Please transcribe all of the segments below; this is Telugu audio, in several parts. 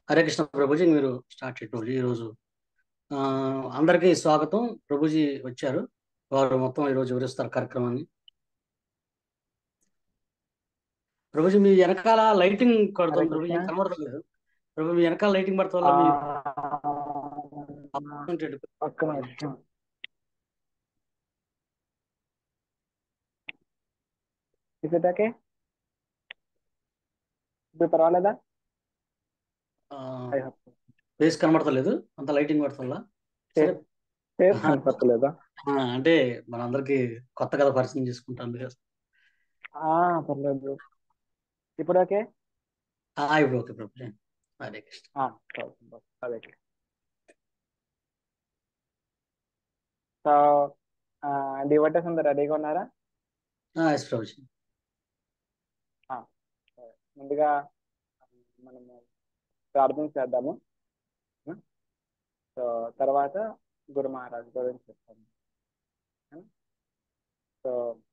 హరే కృష్ణ ప్రభుజీ మీరు స్టార్ట్ చేయండి ప్రభుజీ ఈరోజు ఆ, అందరికీ స్వాగతం ప్రభుజీ వచ్చారు వారు మొత్తం ఈరోజు వివరిస్తారు కార్యక్రమాన్ని ప్రభుజీ మీ వెనకాల లైటింగ్ హరే కొడుతుంది ప్రభుజీ కృష్ణ ఏం కనబడతలేదు ప్రభు మీ వెనకాల లైటింగ్ పడటం వల్ల ఆ, మీ ఒక్క ఉంటుంది. నిమిషం ఇస్ ఇట్ ఓకే ఇప్పుడు పర్వాలేదా ఆ, ఐ హోప్ ఫేస్ కనబడతలేదు అంత లైటింగ్ పడుతుందా సరే ఫేస్ ఆహా, కనపడలేదా ఆ, అంటే మనందరికి కొత్త కథ పరిచయం చేసుకుంటాం అందుకే. ఆ, పర్లేదు ఇప్పుడు ఓకే ఆ, ఇప్పుడు ఓకే ప్రభుజీ హరే కృష్ణ ఆ, చాలు, అదే సో డివోటర్స్ అందరు రెడీగా ఉన్నారా ఎస్ ప్రభుజీ ఆ, సరే. ముందుగా మనము ప్రార్థన చేద్దాము సో తర్వాత గురు మహారాజ్ గురించి చెప్తాము సో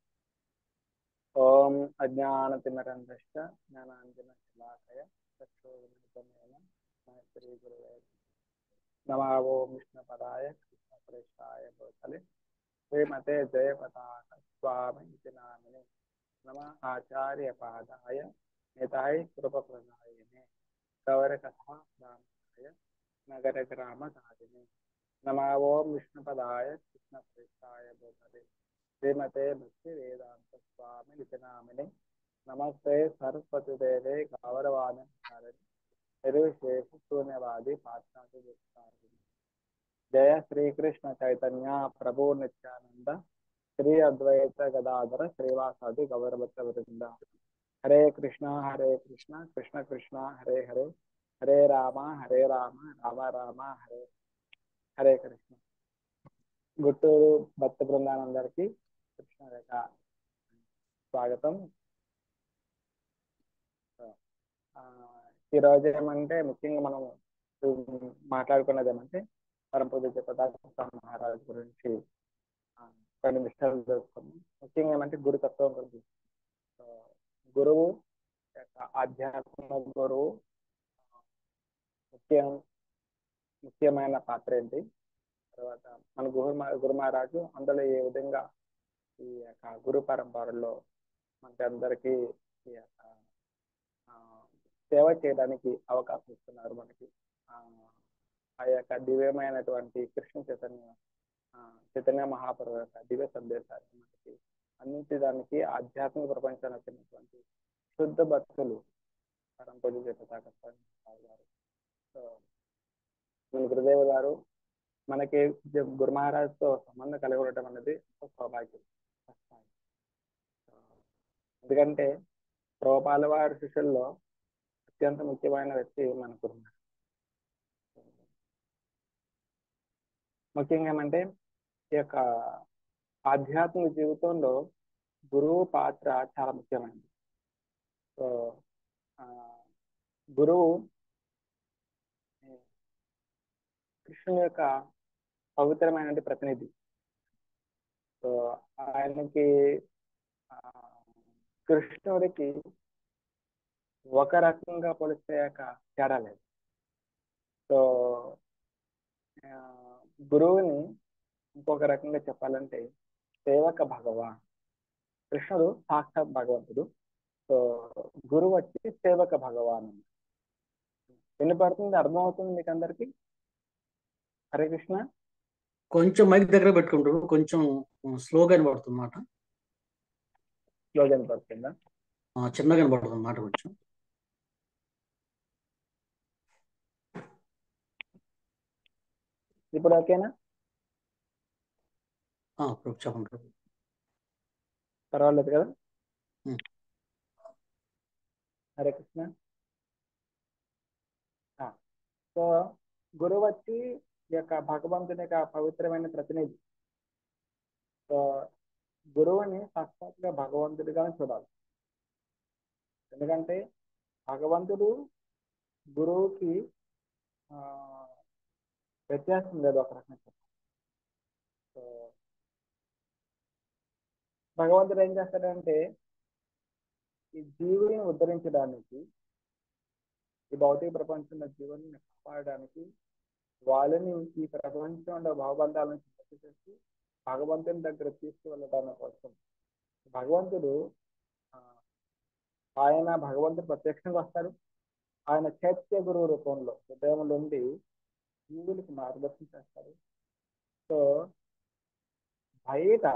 ఓం అజ్ఞానతిమరంధ్రశ్చ జ్ఞానాంజన శిలాకయ చక్షుర్మిలితమేన శ్రీ గురువే నమో ఓం విష్ణుపదాయ కృష్ణప్రేష్టాయ భూతలే శ్రీమతే జయపతాక స్వామి ఇతి నామిని నమ ఆచార్య పాదాయ నేతాయ కృపప్రదాయనే గౌర కథా రామాయ నగర గ్రామ సాధిని నమ ఓం విష్ణుపదాయ కృష్ణప్రేష్టాయ భూతలే శ్రీమతే భక్తి వేదాంత స్వామి నితినామిని నమస్తే సరస్వతి దేవే గౌరవాన్ని నిర్విశేష శూన్యవాది పాశ్చాత్య దుష్టారిణి. జయ శ్రీకృష్ణ చైతన్య ప్రభు నిత్యానంద శ్రీ అద్వైత గదాధర శ్రీవాసాది గౌరవత వృంద హరే కృష్ణ హరే కృష్ణ కృష్ణ కృష్ణ హరే హరే హరే రామ హరే రామ రామ రామ హరే హరే కృష్ణ గుంటూరు భక్త బృందానందరికీ కృష్ణ రేఖ స్వాగతం ఆ, ఈ రోజు ఏమంటే ముఖ్యంగా మనం మాట్లాడుకున్నది ఏమంటే పరమపూజ జగదాత్మ మహారాజ్ గురించి ఆ, కొన్ని విషయాలు తెలుసుకున్నాం ముఖ్యంగా ఏమంటే గురుతత్వం గురించి సో, గురువు యొక్క ఆధ్యాత్మిక గురువు ముఖ్యం ముఖ్యమైన పాత్ర ఏంటి తర్వాత మన గురు గురు మహారాజు అందులో ఏ విధంగా ఈ యొక్క గురు పరంపరలో మనకి అందరికీ ఈ యొక్క ఆ, సేవ చేయడానికి అవకాశం ఇస్తున్నారు మనకి ఆ, ఆ యొక్క దివ్యమైనటువంటి కృష్ణ చైతన్య ఆ, చైతన్య మహాప్రభు యొక్క దివ్య సందేశాన్ని మనకి అందించడానికి ఆధ్యాత్మిక ప్రపంచానికి వచ్చినటువంటి శుద్ధ భక్తులు పరంపూజ చేపట్టారు గారు సో మన గురుదేవ్ గారు మనకి జ- గురు మహారాజ్తో సంబంధం కలిగి ఉండటం అనేది ఒక సౌభాగ్యం సో, ఎందుకంటే ప్రోపాల వారి శిష్యుల్లో అత్యంత ముఖ్యమైన వ్యక్తి మన గురు మహారాజ్. ముఖ్యంగా ఏమంటే ఈ యొక్క ఆధ్యాత్మిక జీవితంలో గురువు పాత్ర చాలా ముఖ్యమైనది సో ఆ, గురువు ఈ కృష్ణుని యొక్క పవిత్రమైన ప్రతినిధి సో ఆయనకి ఆ, కృష్ణుడికి ఒక రకంగా పోలిస్తే యొక్క తేడా లేదు సో ఆ, గురువుని ఇంకొక రకంగా చెప్పాలంటే సేవక భగవాన్ కృష్ణుడు సాక్షాత్ భగవంతుడు సో గురువు వచ్చి సేవక భగవాన్ వినపడుతుంది అర్థమవుతుంది మీకు అందరికి హరే కృష్ణ కొంచెం మైక్ దగ్గర పెట్టుకుంటారు కొంచెం స్లోగా వినబడుతుంది మాట లో వినపడుతుందా ఆ, చిన్నగా వినబడుతుంది మాట కొంచెం ఇప్పుడు ఓకేనా ఆ, ప్రభు చెప్పండి ప్రభు పర్వాలేదు కదా ఉం. హరే కృష్ణ ఆ, సో గురువు వచ్చి ఈ యొక్క భగవంతుని యొక్క పవిత్రమైన ప్రతినిధి సో గురువుని సాక్షాత్గా భగవంతుడిగా చూడాలి ఎందుకంటే భగవంతుడు గురువుకి ఆ, వ్యత్యాసం లేదు ఒక రకంగా చెప్పాలి. సో భగవంతుడు ఏం చేస్తాడంటే ఈ జీవుని ఉద్ధరించడానికి ఈ భౌతిక ప్రపంచంలో జీవన్ని కాపాడడానికి వాళ్ళని ఈ ప్రపంచంలో భావబంధాల నుంచి ముక్తి చేసి భగవంతుని దగ్గర తీసుకువెళ్ళడానికి కోసం భగవంతుడు ఆ, ఆయన భగవంతుడు ప్రత్యక్షంగా వస్తాడు ఆయన చైత్య గురువు రూపంలో హృదయం నుండి జీవులకి మార్గదర్శనం చేస్తాడు సో బయట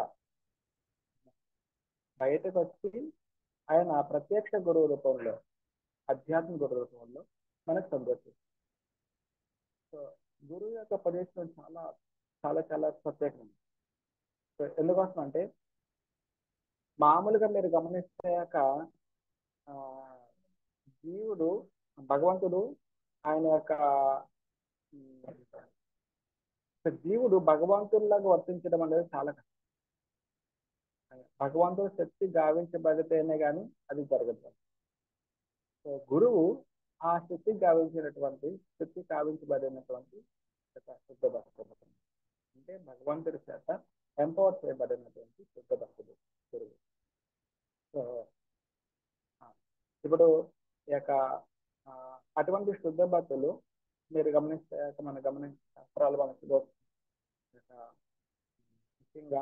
బయటకు వచ్చి ఆయన ప్రత్యక్ష గురువు రూపంలో అధ్యాత్మ గురువు రూపంలో మనకు సందర్శిస్తారు సో గురువు యొక్క ప్రదేశం చాలా చాలా చాలా ప్రత్యేకం సో ఎందుకోసం అంటే మామూలుగా మీరు గమనిస్తాక ఆ, జీవుడు భగవంతుడు ఆయన యొక్క ఉమ్, ఒక జీవుడు భగవంతుడిలాగా వర్తించడం అనేది చాలా కష్టం భగవంతుడు శక్తి గావించబడితేనే కానీ అది జరగదు సో గురువు ఆ శక్తి గావించినటువంటి శక్తి గావించబడినటువంటి ఒక శుద్ధ భక్తుడు అంటే భగవంతుడి చేత ఎంపవర్ చేయబడినటువంటి శుద్ధ భక్తుడు గురువు సో ఆ, ఇప్పుడు ఈ యొక్క ఆ, అటువంటి శుద్ధ భక్తులు మీరు గమనిస్తే మన గమనించే శాస్త్రాలు మనకి దొరుకుతాయి. ఈ యొక్క ముఖ్యంగా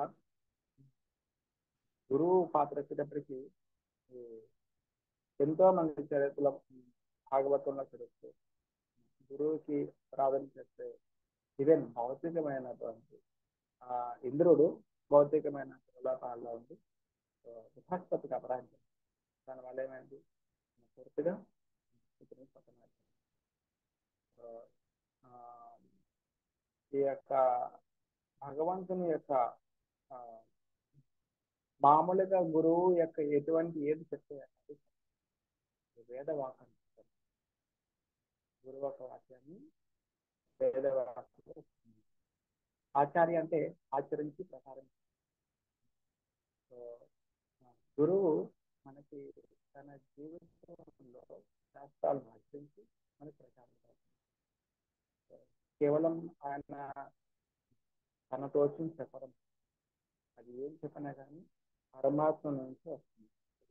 గురువు పాత్ర వచ్చేటప్పటికి ఈ ఎంతో మంది చరిత్రలో భాగవతంలో చరిత్ర గురువుకి ప్రాధాన్యత చేస్తే ఈవెన్ భౌతికమైనటువంటి ఆ ఇంద్రుడు భౌతికమైన ప్రలోభాల్లో ఉండి సో బృహస్పతికి అపరాధించాడు దానివల్ల ఏమైంది పూర్తిగా ఇతని పక్కన పెట్టాడు. సో, ఆ, ఈ యొక్క భగవంతుని యొక్క ఆ, మామూలుగా గురువు యొక్క ఎటువంటి ఏది చెప్తే అది వేద వాక్యం గురువు ఒక వాక్యాన్ని వేద వాక్యంలో ఆచార్య అంటే ఆచరించి ప్రసారం సో ఆ, గురువు మనకి తన జీవితంలో శాస్త్రాలను ఆచరించి మనకి ప్రచారం చేస్తారు సో, కేవలం ఆయన తన తోచిన చెప్పడం అది ఏం చెప్పినా కానీ పరమాత్మ నుంచి వస్తుంది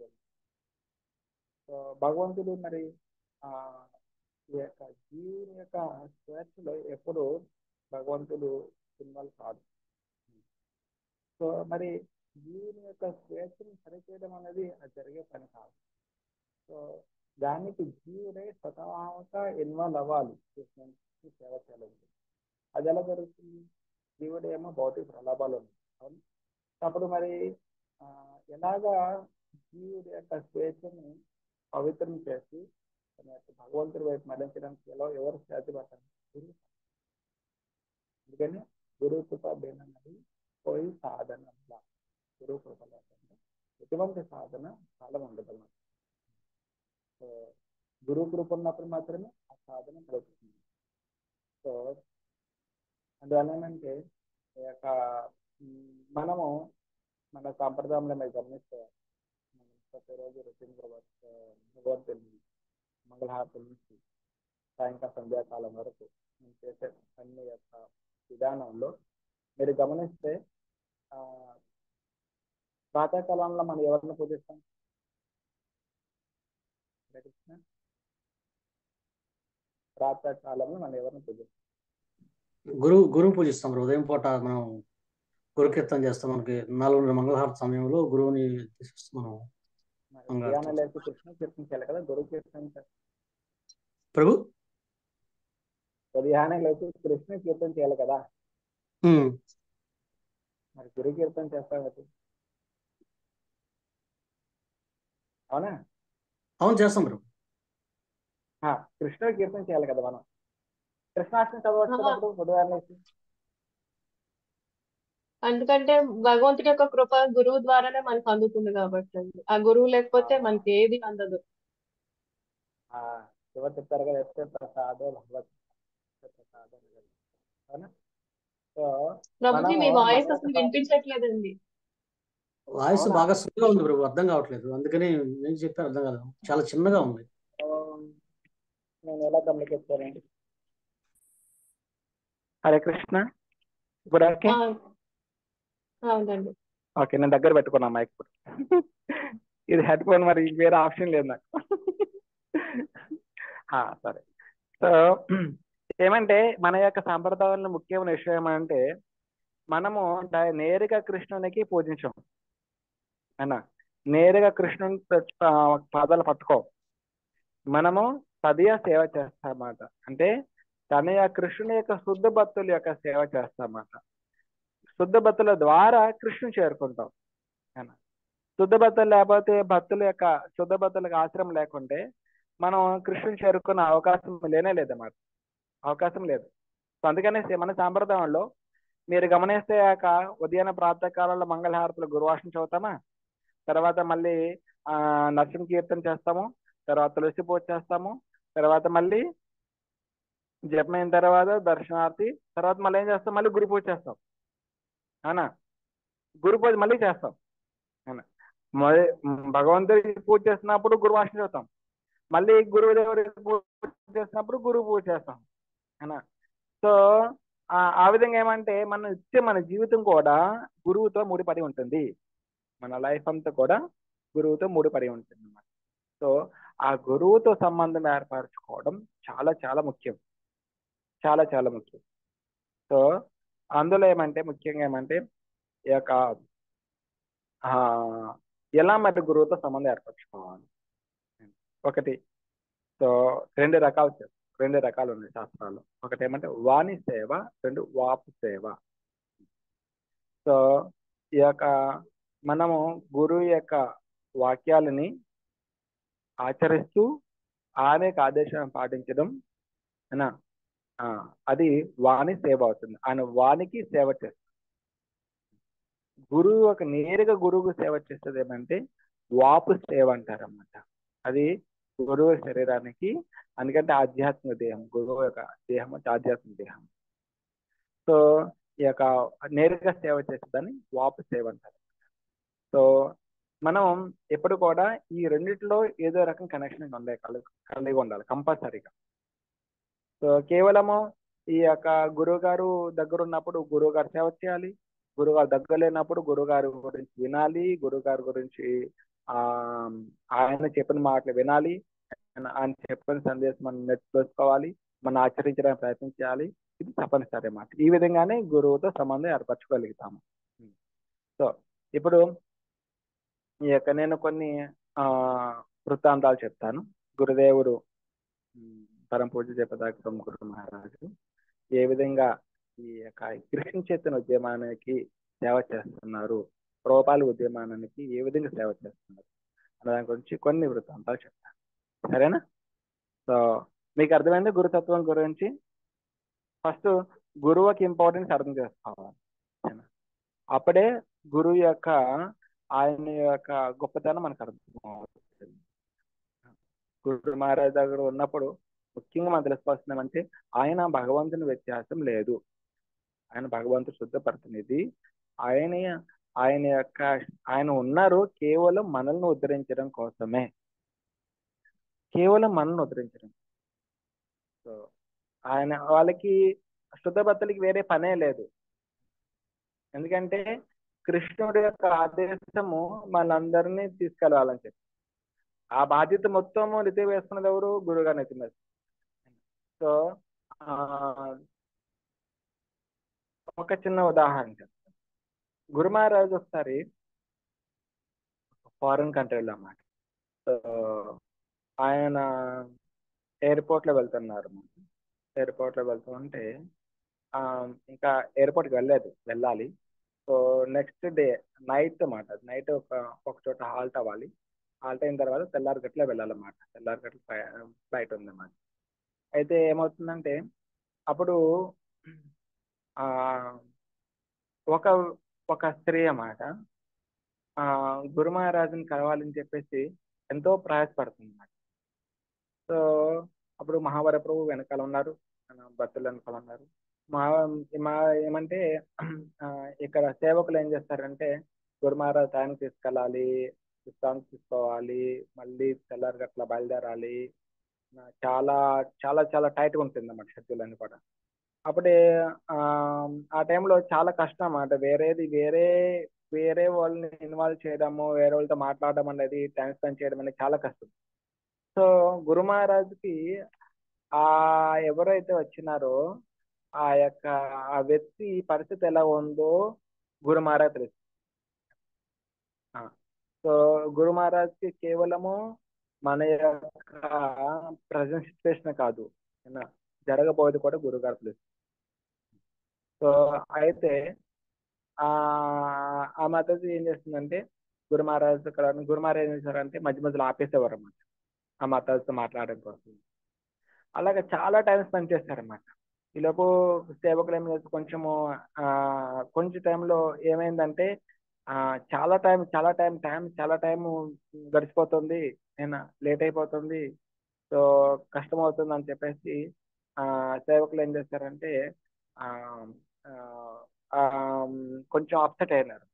సో భగవంతుడు మరి ఆ ఈ యొక్క జీవుని యొక్క స్వేచ్ఛలో ఎప్పుడు భగవంతుడు ఇన్వాల్వ్ కాదు సో మరి జీవుని యొక్క స్వేచ్ఛను సరిచేయడం అనేది అది జరిగే పని కాదు సో దానికి జీవుడే స్వతహాగా ఇన్వాల్వ్ అవ్వాలి కృష్ణునికి సేవ చేయాలి అది ఎలా జరుగుతుంది జీవుడు ఏమో భౌతిక ప్రలాభాలు ఉన్నాయి అవును అప్పుడు మరి ఆ, ఎలాగా జీవుడి యొక్క స్వేచ్ఛని పవిత్రం చేసి తన యొక్క భగవంతుడి వైపు మళ్లించడానికి ఎలా ఎవరు సాధ్యపడతారు గురువు అందుకని గురువు కృప బేనన్నది పోయి సాధన అట్లా. గురువు కృప లేకుండా ఎటువంటి సాధన చాలా ఉండదు అన్నమాట. సో గురువు కృప ఉన్నప్పుడు మాత్రమే ఆ సాధన కలుగుతుంది సో అందువల్ల ఏంటంటే ఈ యొక్క ఉమ్, మనము మన సాంప్రదాయంలో మీరు గమనిస్తే మనం ప్రతిరోజు రొటీన్గా భగవంతుని మంగళహారతుల నుంచి సాయంకాల సంధ్యాకాలం వరకు మనం చేసే అన్ని యొక్క విధానంలో మీరు గమనిస్తే ఆ ప్రాతకాలంలో మనం ఎవరిని పూజిస్తాం హరే కృష్ణ ప్రాతకాలంలో మనం ఎవరిని పూజిస్తాం గురువు గురువు పూజిస్తాం మరి ఉదయం పూట మనం గురు కీర్తన చేస్తాం మనకి నాలుగున్నర మంగళహారతి సమయంలో గురువుని తీసుకొస్తాం మనం మరి మంగళ ధ్యానం లేచి కృష్ణ కీర్తించాలి కదా గురు కీర్తన చేస్తాం. ప్రభు ఉదయాన్నే లేచి కృష్ణ కీర్తన చేయాలి కదా ఉమ్, మరి గురు కీర్తన చేస్తాం కదా అవునా అవును చేస్తాం ప్రభు ఆ, కృష్ణ కీర్తన చేయాలి కదా మనం కృష్ణాష్టమి చదవచ్చినప్పుడు ఉదయాన్నే లేచి ఎందుకంటే భగవంతుడి యొక్క కృప గురువు ద్వారానే మనకు అందుతుంది కాబట్టి అండి. ఆ గురువు లేకపోతే ఆ. మనకి ఏది అందదు ఆ, ఎవరు చెప్తారు కదా ఎస్తే ప్రసాదో భగవత్ ప్రసాదం అవునా సో ప్రభుజీ మీ మనము వాయిస్ మన అసలు యొక్క- వినిపించట్లేదండి వాయిస్ అవునా? బాగా స్లోగా ఉంది ప్రభు అర్థం కావట్లేదు అందుకని నేను చెప్పాను అర్థం కాదు చాలా చిన్నగా ఉంది ఆ, నేను ఎలా కమ్యూనికేట్ చేయాలండి హరే కృష్ణ ఇప్పుడు ఓకే ఆ, అవునండి ఓకే నేను దగ్గర పెట్టుకున్నా మైక్ ఇప్పుడు ఇది హెడ్ ఫోన్ మరి వేరే ఆప్షన్ లేదు నాకు ఆ, సరే సో ఏమంటే మన యొక్క సాంప్రదాయంలో ముఖ్యమైన విషయం ఏమంటే మనము డై- నేరుగా కృష్ణునికి పూజించాం అన్న నేరుగా కృష్ణుని ప- ఆ, పాదాలు పట్టుకో మనము పదియ సేవ చేస్తామాట అంటే తన యొక్క కృష్ణుని యొక్క శుద్ధ భక్తుల యొక్క సేవ చేస్తామాట శుద్ధ భక్తుల ద్వారా కృష్ణుని చేరుకుంటాం అన్న శుద్ధ భక్తులు లేకపోతే భక్తుల యొక్క శుద్ధ భక్తులకు ఆశ్రమం లేకుంటే మనం కృష్ణుని చేరుకున్న అవకాశం లేనే లేదన్నమాట అవకాశం లేదు సో అందుకనే సే- మన సాంప్రదాయంలో మీరు గమనిస్తే యొక్క ఉదయాన ప్రాతः కాలంలో మంగళహారతులు గురువాసం చదువుతామా తర్వాత మళ్ళీ ఆ నరసింహ కీర్తన చేస్తాము తర్వాత తులసి పూజ చేస్తాము తర్వాత మళ్ళీ జపమైన తర్వాత దర్శనార్థి తర్వాత మళ్ళీ ఏం చేస్తాం మళ్ళీ గురు పూజ చేస్తాం అవునా గురు పూజ మళ్ళీ చేస్తాం అవునా మరి భగవంతుడికి పూజ చేస్తున్నప్పుడు గురువాసం చదువుతాం మళ్ళీ గురువుదేవుడికి పూజ చేసినప్పుడు గురువు పూజ చేస్తాం అవునా సో ఆ ఆ విధంగా ఏమంటే మన ఇచ్చే మన జీవితం కూడా గురువుతో ముడిపడి ఉంటుంది మన లైఫ్ అంతా కూడా గురువుతో ముడిపడి ఉంటుంది అన్నమాట సో ఆ గురువుతో సంబంధం ఏర్పరచుకోవడం చాలా చాలా ముఖ్యం చాలా చాలా ముఖ్యం సో అందులో ఏమంటే ముఖ్యంగా ఏమంటే ఈ యొక్క ఆ, ఎలా మరి గురువుతో సంబంధం ఏర్పరచుకోవాలి ఒకటి సో రెండు రకాలు చెప్ రెండు రకాలు ఉన్నాయి శాస్త్రాల్లో ఒకటి ఏమంటే వాణి సేవ రెండు వాపు సేవ సో ఈ యొక్క మనము గురువు యొక్క వాక్యాలని ఆచరిస్తూ ఆయన యొక్క ఆదేశాలను పాటించడం అనా ఆ, అది వాణి సేవ అవుతుంది ఆయన వానికి సేవ చేస్తుంది గురువు ఒక నేరుగా గురువుకు సేవ చేసేది ఏమంటే వాపు సేవ అంటారన్నమాట అది గురువు శరీరానికి అందుకంటే ఆధ్యాత్మిక దేహం గురువు యొక్క దేహం అంటే ఆధ్యాత్మిక దేహం సో ఈ యొక్క నేరుగా సేవ చేసేదాన్ని వాపు సేవ అంటారు సో మనం ఎప్పుడు కూడా ఈ రెండిట్లో ఏదో రకం కనెక్షన్ ఉండే కలిగి కలిగి ఉండాలి కంపల్సరీగా సో కేవలము ఈ యొక్క గురువు గారు దగ్గర ఉన్నప్పుడు గురువు గారు సేవ చేయాలి గురువు గారు దగ్గర లేనప్పుడు గురువు గారి గురించి వినాలి గురువు గారి గురించి ఆ ఆయన చెప్పిన మాటలు వినాలి ఆయన- ఆయన చెప్పిన సందేశం మనం నేర్చుకోవాలి మనం ఆచరించడానికి ప్రయత్నం చేయాలి ఇది తప్పనిసరి మాట ఈ విధంగానే గురువుతో సంబంధం ఏర్పరచుకోగలుగుతాము సో ఇప్పుడు ఈ యొక్క నేను కొన్ని ఆ వృత్తాంతాలు చెప్తాను గురుదేవుడు ఉమ్, పరమ పూజ జపదాకరం గురు మహారాజు ఏ విధంగా ఈ యొక్క కృష్ణ చేతన ఉద్యమానికి సేవ చేస్తున్నారు ప్రోపాల ఉద్యమానానికి ఏ విధంగా సేవ చేస్తున్నారు అనే దాని గురించి కొన్ని వృత్తాంతాలు చెప్తాను సరేనా సో మీకు అర్థమైంది గురుతత్వం గురించి ఫస్ట్ గురువుకి ఇంపార్టెన్స్ అర్థం చేసుకోవాలి సరేనా? అప్పుడే గురువు యొక్క ఆయన యొక్క గొప్పతనం మనకు అర్థం అవుతుంది గురు మహారాజ్ దగ్గర ఉన్నప్పుడు ముఖ్యంగా మనం తెలుసుకోవాల్సింది ఏమంటే ఆయన భగవంతుని వ్యత్యాసం లేదు ఆయన భగవంతుడు శుద్ధ ప్రతినిధి ఆయన ఆయన యొక్క ఆయన ఉన్నారు కేవలం మనల్ని ఉద్ధరించడం కోసమే కేవలం మనల్ని ఉద్ధరించడం సో ఆయన వాళ్ళకి శుద్ధ భక్తులకి వేరే పనే లేదు ఎందుకంటే కృష్ణుడి యొక్క ఆదేశము మనందరినీ తీసుకెళ్ళాలని చెప్పి ఆ బాధ్యత మొత్తము నెత్తి వేసుకున్నది ఎవరు గురువుగారు నెత్తి మీద సో ఆ, ఒక చిన్న ఉదాహరణ చెప్తాను గురు మహారాజు ఒకసారి ఫారిన్ కంట్రీలో అన్నమాట సో ఆయన ఎయిర్పోర్ట్ లో వెళ్తున్నారు ఎయిర్పోర్ట్ లో వెళ్తూ ఉంటే ఆ, ఇంకా ఎయిర్పోర్ట్ కి వెళ్ళలేదు వెళ్ళాలి సో నెక్స్ట్ డే నైట్ అన్నమాట నైట్ ఒక ఒక చోట హాల్ట్ అవ్వాలి హాల్ట్ అయిన తర్వాత తెల్లారి గట్ల వెళ్ళాలన్నమాట తెల్లారి గట్ల ఫ్లైట్ ఉందన్నమాట అయితే ఏమవుతుందంటే అప్పుడు ఆ ఒక ఒక స్త్రీ అన్నమాట ఆ గురు మహారాజుని కలవాలని చెప్పేసి ఎంతో ప్రయాసపడుతుంది అన్నమాట సో అప్పుడు మహావర ప్రభు వెనకాల ఉన్నారు మన భక్తులు వెనకాల ఉన్నారు మా మా ఏమంటే ఆ, ఇక్కడ సేవకులు ఏం చేస్తారంటే గురు మహారాజ్ టైంకి తీసుకెళ్ళాలి విశ్రాంతి తీసుకోవాలి మళ్ళీ తెల్లారి గట్ల బయలుదేరాలి ఆ, చాలా చాలా చాలా టైట్గా ఉంటుంది అన్నమాట షెడ్యూల్ అని కూడా అప్పుడే ఆ ఆ టైంలో చాలా కష్టం అన్నమాట వేరేది వేరే వేరే వాళ్ళని ఇన్వాల్వ్ చేయడము వేరే వాళ్ళతో మాట్లాడడం అనేది టైం స్పెండ్ చేయడం అనేది చాలా కష్టం సో గురు మహారాజ్కి ఆ ఎవరైతే వచ్చినారో ఆ యొక్క ఆ వ్యక్తి పరిస్థితి ఎలా ఉందో గురు మహారాజ్ తెలుసు ఆ, సో గురు మహారాజ్కి కేవలము మన యొక్క ప్రజెంట్ సిచ్యువేషన్ కాదు ఏనా, జరగబోయేది కూడా గురువు గారు తెలుసు సో అయితే ఆ ఆ మద్దతు ఏం చేస్తుందంటే గురు మహారాజ్ ఇక్కడ గురు మహారాజ్ ఏం చేశారంటే మధ్య మధ్యలో ఆపేసేవారు అన్నమాట ఆ మతాలతో మాట్లాడడం కోసం అలాగే చాలా టైం స్పెండ్ చేస్తారన్నమాట ఈలోపు సేవకులు ఏం చేస్తారు కొంచెము ఆ కొంచెం టైంలో ఏమైందంటే ఆ చాలా టైం చాలా టైం టైం చాలా టైం గడిచిపోతుంది నేను లేట్ అయిపోతుంది సో కష్టం అవుతుంది అని చెప్పేసి ఆ సేవకులు ఏం చేస్తారంటే ఆ ఆ, ఆ, కొంచెం అప్సెట్ అయినారు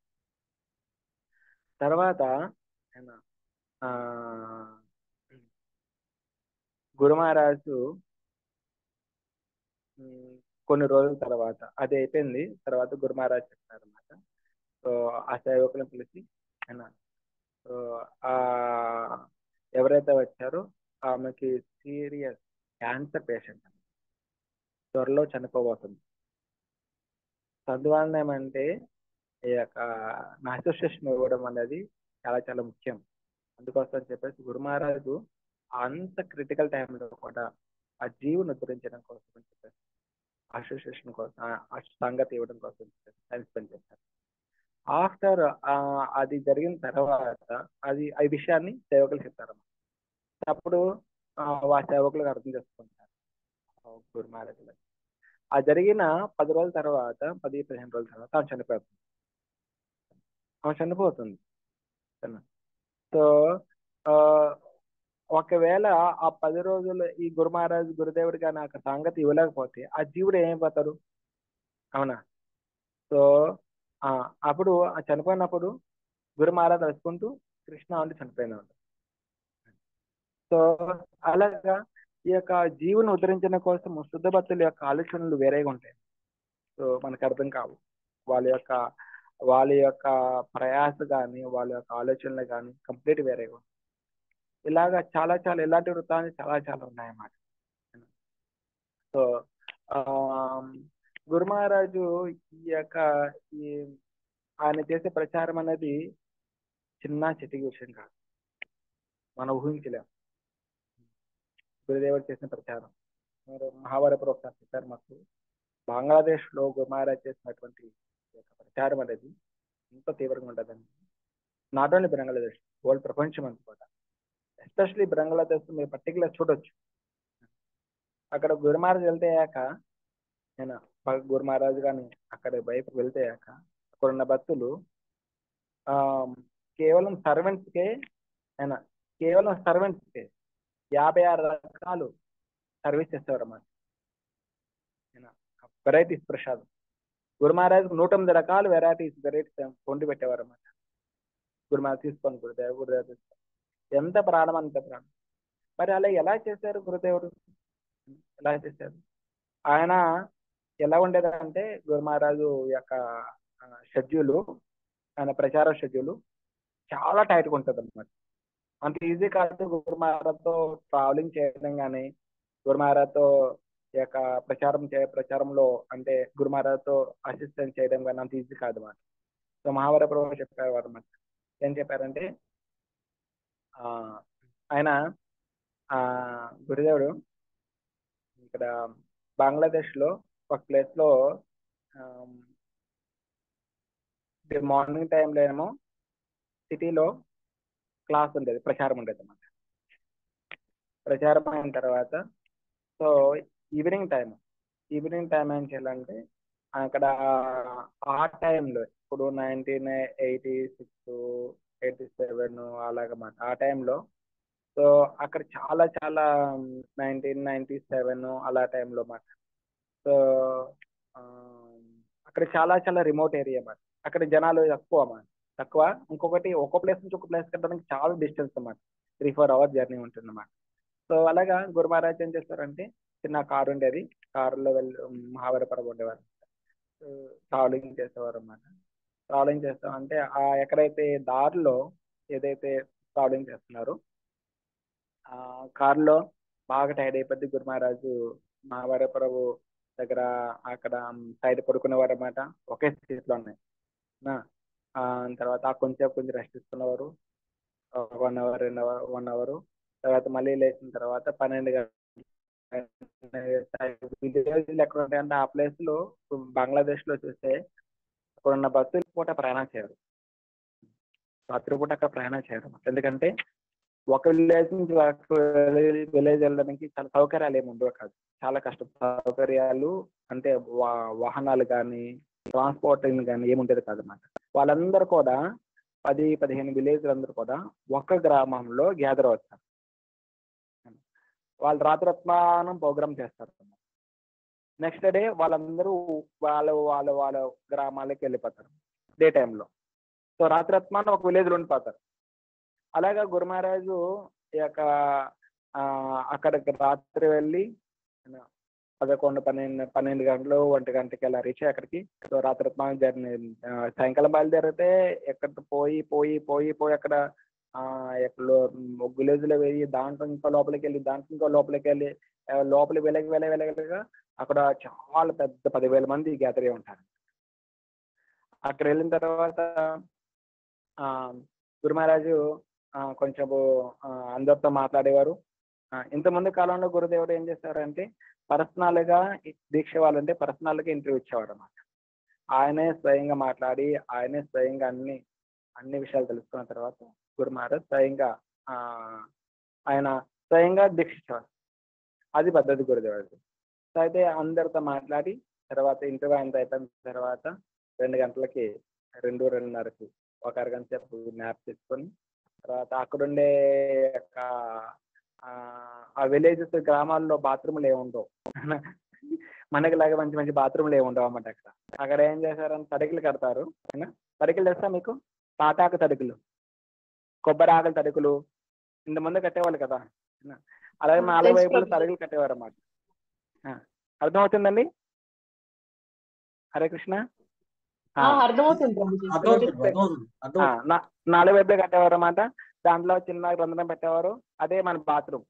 తర్వాత ఆయన, ఆ గురు మహారాజు ఉమ్, కొన్ని రోజుల తర్వాత అది అయిపోయింది తర్వాత గురు మహారాజ్ చెప్తారు అనమాట సో ఆ సేవకులను పిలిచి ఆయన సో ఆ ఎవరైతే వచ్చారో ఆమెకి సీరియస్ క్యాన్సర్ పేషెంట్ త్వరలో చనిపోబోతుంది అందువలన ఏమంటే ఈ యొక్క అసోసియేషన్ ఇవ్వడం అనేది చాలా చాలా ముఖ్యం అందుకోసం అని చెప్పేసి గురు మహారాజు అంత క్రిటికల్ టైంలో కూడా ఆ జీవుని ఉద్ధరించడం కోసం అని చెప్పేసి అసోసియేషన్ కోసం ఆ- ఆ సంగతి ఇవ్వడం కోసం టైం స్పెండ్ చేశారు ఆఫ్టర్ అది జరిగిన తర్వాత అది ఆ విషయాన్ని సేవకులు చెప్తారు అప్పుడు ఆ, ఆ సేవకులకు అర్థం చేసుకుంటారు ఆ గురు మహారాజు గారు. ఆ జరిగిన పది రోజుల తర్వాత పది పదిహేను రోజుల తర్వాత ఆమె చనిపోతుంది ఆమె చనిపోతుంది సో ఆ, ఒకవేళ ఆ పది రోజులు ఈ గురు మహారాజ్ గురుదేవుడిగా నాకు సంగతి ఇవ్వలేకపోతే ఆ జీవుడు ఏమైపోతారు అవునా సో ఆ, అప్పుడు ఆ చనిపోయినప్పుడు గురు మహారాజ్ తలుచుకుంటూ కృష్ణ అంటూ చనిపోయినాడు సో అలాగా ఈ యొక్క జీవుని ఉద్ధరించడం కోసం శుద్ధ భక్తుల యొక్క ఆలోచనలు వేరేగా ఉంటాయి సో మనకు అర్థం కావు వాళ్ళ యొక్క వాళ్ళ యొక్క ప్రయాస కానీ వాళ్ళ యొక్క ఆలోచనలు కానీ కంప్లీట్ వేరేగా ఉంటాయి ఇలాగా చాలా చాలా ఇలాంటి వృత్తాలు చాలా చాలా ఉన్నాయన్నమాట సో ఆ గురు మహారాజు ఈ యొక్క ఈ ఆయన చేసే ప్రచారం అనేది చిన్న చిటికి విషయం కాదు మనం ఊహించలేం గురుదేవుడు చేసిన ప్రచారం మీరు మహాభారత ఒకసారి చెప్పారు మాకు బంగ్లాదేశ్ లో గురు మహారాజ్ చేసినటువంటి ఈ యొక్క ప్రచారం అనేది ఎంతో తీవ్రంగా ఉంటుందండి నాట్ ఓన్లీ బంగ్లాదేశ్ వరల్డ్ ప్రపంచం అంతా కూడా ఎస్పెషలీ బంగ్లాదేశ్ మీరు పర్టికులర్ చూడొచ్చు అక్కడ గురు మహారాజ్ వెళ్తేయాక నేను ప- గురు మహారాజ్ కానీ అక్కడ వైపు వెళ్తేయాక అక్కడ ఉన్న భక్తులు ఆ కేవలం సర్వెంట్స్కే ఆయన కేవలం సర్వెంట్స్కే యాభై ఆరు రకాలు సర్వీస్ చేసేవారు అన్నమాట వెరైటీస్ ప్రసాదం గురు మహారాజ్ నూట ఎనిమిది రకాల వెరైటీస్ వెరైటీస్ వండి పెట్టేవారు అన్నమాట గురు మహారాజ్ తీసుకొని గురుదేవ్ గురుదేవ్ తీసుకో ఎంత ప్రాణం అంత ప్రాణం మరి అలా ఎలా చేశారు గురుదేవుడు ఎలా చేశారు ఆయన ఎలా ఉండేదంటే గురు మహారాజు యొక్క షెడ్యూలు ఆయన ప్రచార షెడ్యూలు చాలా టైట్గా ఉంటుంది అనమాట అంత ఈజీ కాదు గురు మహారాజ్తో ట్రావెలింగ్ చేయడం కానీ గురు మహారాజ్తో ఈ యొక్క ప్రచారం చే ప్రచారంలో అంటే గురు మహారాజ్తో అసిస్టెంట్ చేయడం కానీ అంత ఈజీ కాదు అన్నమాట సో మహావర ప్రభు చెప్పేవారు అన్నమాట ఏం చెప్పారంటే ఆ, ఆయన ఆ గురుదేవుడు ఇక్కడ బంగ్లాదేశ్ లో ఒక ప్లేస్ లో మార్నింగ్ టైంలో ఏమో సిటీలో క్లాస్ ఉండేది ప్రచారం ఉండేది అన్నమాట ప్రచారం అయిన తర్వాత so evening time evening time ఏం చేయాలంటే అక్కడ ఆ టైంలో ఇప్పుడు nineteen eighty six eighty seven అలాగమాట ఆ టైంలో సో అక్కడ చాలా చాలా నైన్టీన్ నైన్టీ సెవెన్ అలా టైంలో మాట సో ఆ, అక్కడ చాలా చాలా రిమోట్ ఏరియా మాట అక్కడ జనాలు తక్కువ అన్నమాట తక్కువ ఇంకొకటి ఒక ప్లేస్ నుంచి ఒక ప్లేస్ కట్టడానికి చాలా డిస్టెన్స్ అన్నమాట త్రీ ఫోర్ అవర్స్ జర్నీ ఉంటుంది అన్నమాట సో అలాగా గురు మహారాజ్ ఏం చేస్తారంటే చిన్న కారు ఉండేది కారులో వెళ్ళి మహావరపురం ఉండేవారు ట్రావెలింగ్ చేసేవారు అన్నమాట ట్రావెలింగ్ చేస్తాం అంటే ఆ ఎక్కడైతే దారిలో ఏదైతే ట్రావెలింగ్ చేస్తున్నారో ఆ కారులో బాగా టైర్డ్ అయిపోద్ది గురు మహారాజు మహావార ప్రభు దగ్గర అక్కడ సైడ్ పడుకునేవారు అనమాట ఒకే స్థితిలో ఉన్నాయి నా, ఆ, తర్వాత ఆ కొంచెం కొంచెం రెస్ట్ తీసుకునేవారు వన్ అవర్ రెండు అవర్ వన్ అవర్ తర్వాత మళ్ళీ లేచిన తర్వాత పన్నెండు విలేజ్లు ఎక్కడ ఉంటాయంటే ఆ ప్లేస్ లో బంగ్లాదేశ్ లో చూస్తే అక్కడ ఉన్న బస్సులు పూట ప్రయాణం చేయరు రాత్రి పూట అక్కడ ప్రయాణం చేయరు ఎందుకంటే ఒక విలేజ్ నుంచి విలేజ్ వెళ్ళడానికి చాలా సౌకర్యాలు ఏమి ఉండవు కాదు చాలా కష్టం సౌకర్యాలు అంటే వా- వాహనాలు కానీ ట్రాన్స్పోర్టింగ్ కానీ ఏమి ఉండేది కాదు అన్నమాట వాళ్ళందరూ కూడా పది పదిహేను విలేజ్లు అందరూ కూడా ఒక్క గ్రామంలో గ్యాదర్ అవుతారు వాళ్ళు రాత్రత్మానం ప్రోగ్రామ్ చేస్తారు నెక్స్ట్ డే వాళ్ళందరూ వాళ్ళ వాళ్ళ వాళ్ళ గ్రామాలకి వెళ్ళిపోతారు డే టైంలో సో రాత్రత్మానం ఒక విలేజ్లో ఉండిపోతారు అలాగా గురు మహారాజు ఈ యొక్క ఆ, అక్కడికి రాత్రి వెళ్ళి పదకొండు పన్నెండు పన్నెండు గంటలు ఒంటి గంటకి అలా రీచ్ అయ్యి అక్కడికి సో రాత్రత్మానం జర్నీ ఆ, సాయంకాలం బయలుదేరితే ఎక్కడ పోయి పోయి పోయి పోయి అక్కడ ఆ ఎక్కడ విలేజ్ లో వెళ్ళి దాంట్లో ఇంకా లోపలికి వెళ్ళి దాంట్లో ఇంకా లోపలికి వెళ్ళి ఆ, లోపలికి వెళ్ళక వెళ్ళ వెళ్ళగా అక్కడ చాలా పెద్ద పదివేల మంది గ్యాదర్ అయి ఉంటారు అక్కడ వెళ్ళిన తర్వాత ఆ గురు మహారాజు ఆ, కొంచెము ఆ, అందరితో మాట్లాడేవారు ఆ, ఇంతకుముందు కాలంలో గురుదేవుడు ఏం చేశారంటే పర్సనల్ గా దీక్ష వాళ్ళంటే పర్సనల్ గా ఇంటర్వ్యూ ఇచ్చేవాడు అన్నమాట ఆయనే స్వయంగా మాట్లాడి ఆయనే స్వయంగా అన్ని అన్ని విషయాలు తెలుసుకున్న తర్వాత గురు మహారాజ్ స్వయంగా ఆ, ఆయన స్వయంగా దీక్ష ఇచ్చేవారు అది పద్ధతి గురుదేవుడు సో అయితే అందరితో మాట్లాడి తర్వాత ఇంటర్వ్యూ అంత అయిపోయిన తర్వాత రెండు గంటలకి రెండు రెండున్నరకి ఒక అరగంట సేపు న్యాప్ తీసుకొని తర్వాత అక్కడుండే యొక్క ఆ, ఆ విలేజెస్ గ్రామాల్లో బాత్రూములు ఏమి ఉండవు మనకి లాగా మంచి మంచి బాత్రూములు ఏమి ఉండవు అన్నమాట అక్కడ అక్కడ ఏం చేశారంటే తడికలు కడతారు అవునా? తడికలు తెలుసా మీకు తాటాకు తడికలు కొబ్బరి ఆకుల తడికలు ఇంత ముందు కట్టేవాళ్ళు కదా అవునా? అలాగే నాలుగు తెలుసు వైపులు ప్రభు. తడికలు కట్టేవారు అన్నమాట ఆ, అర్థమవుతుందండి హరే కృష్ణ ఆ, అర్థమవుతుంది ప్రభుజీ అర్థమవుతుంది అర్థమవుతుంది ఆ, అర్థమవుతుంది నా- నాలుగు వైపులే కట్టేవారు అన్నమాట దాంట్లో చిన్న రంధ్రం పెట్టేవారు అదే మన బాత్రూమ్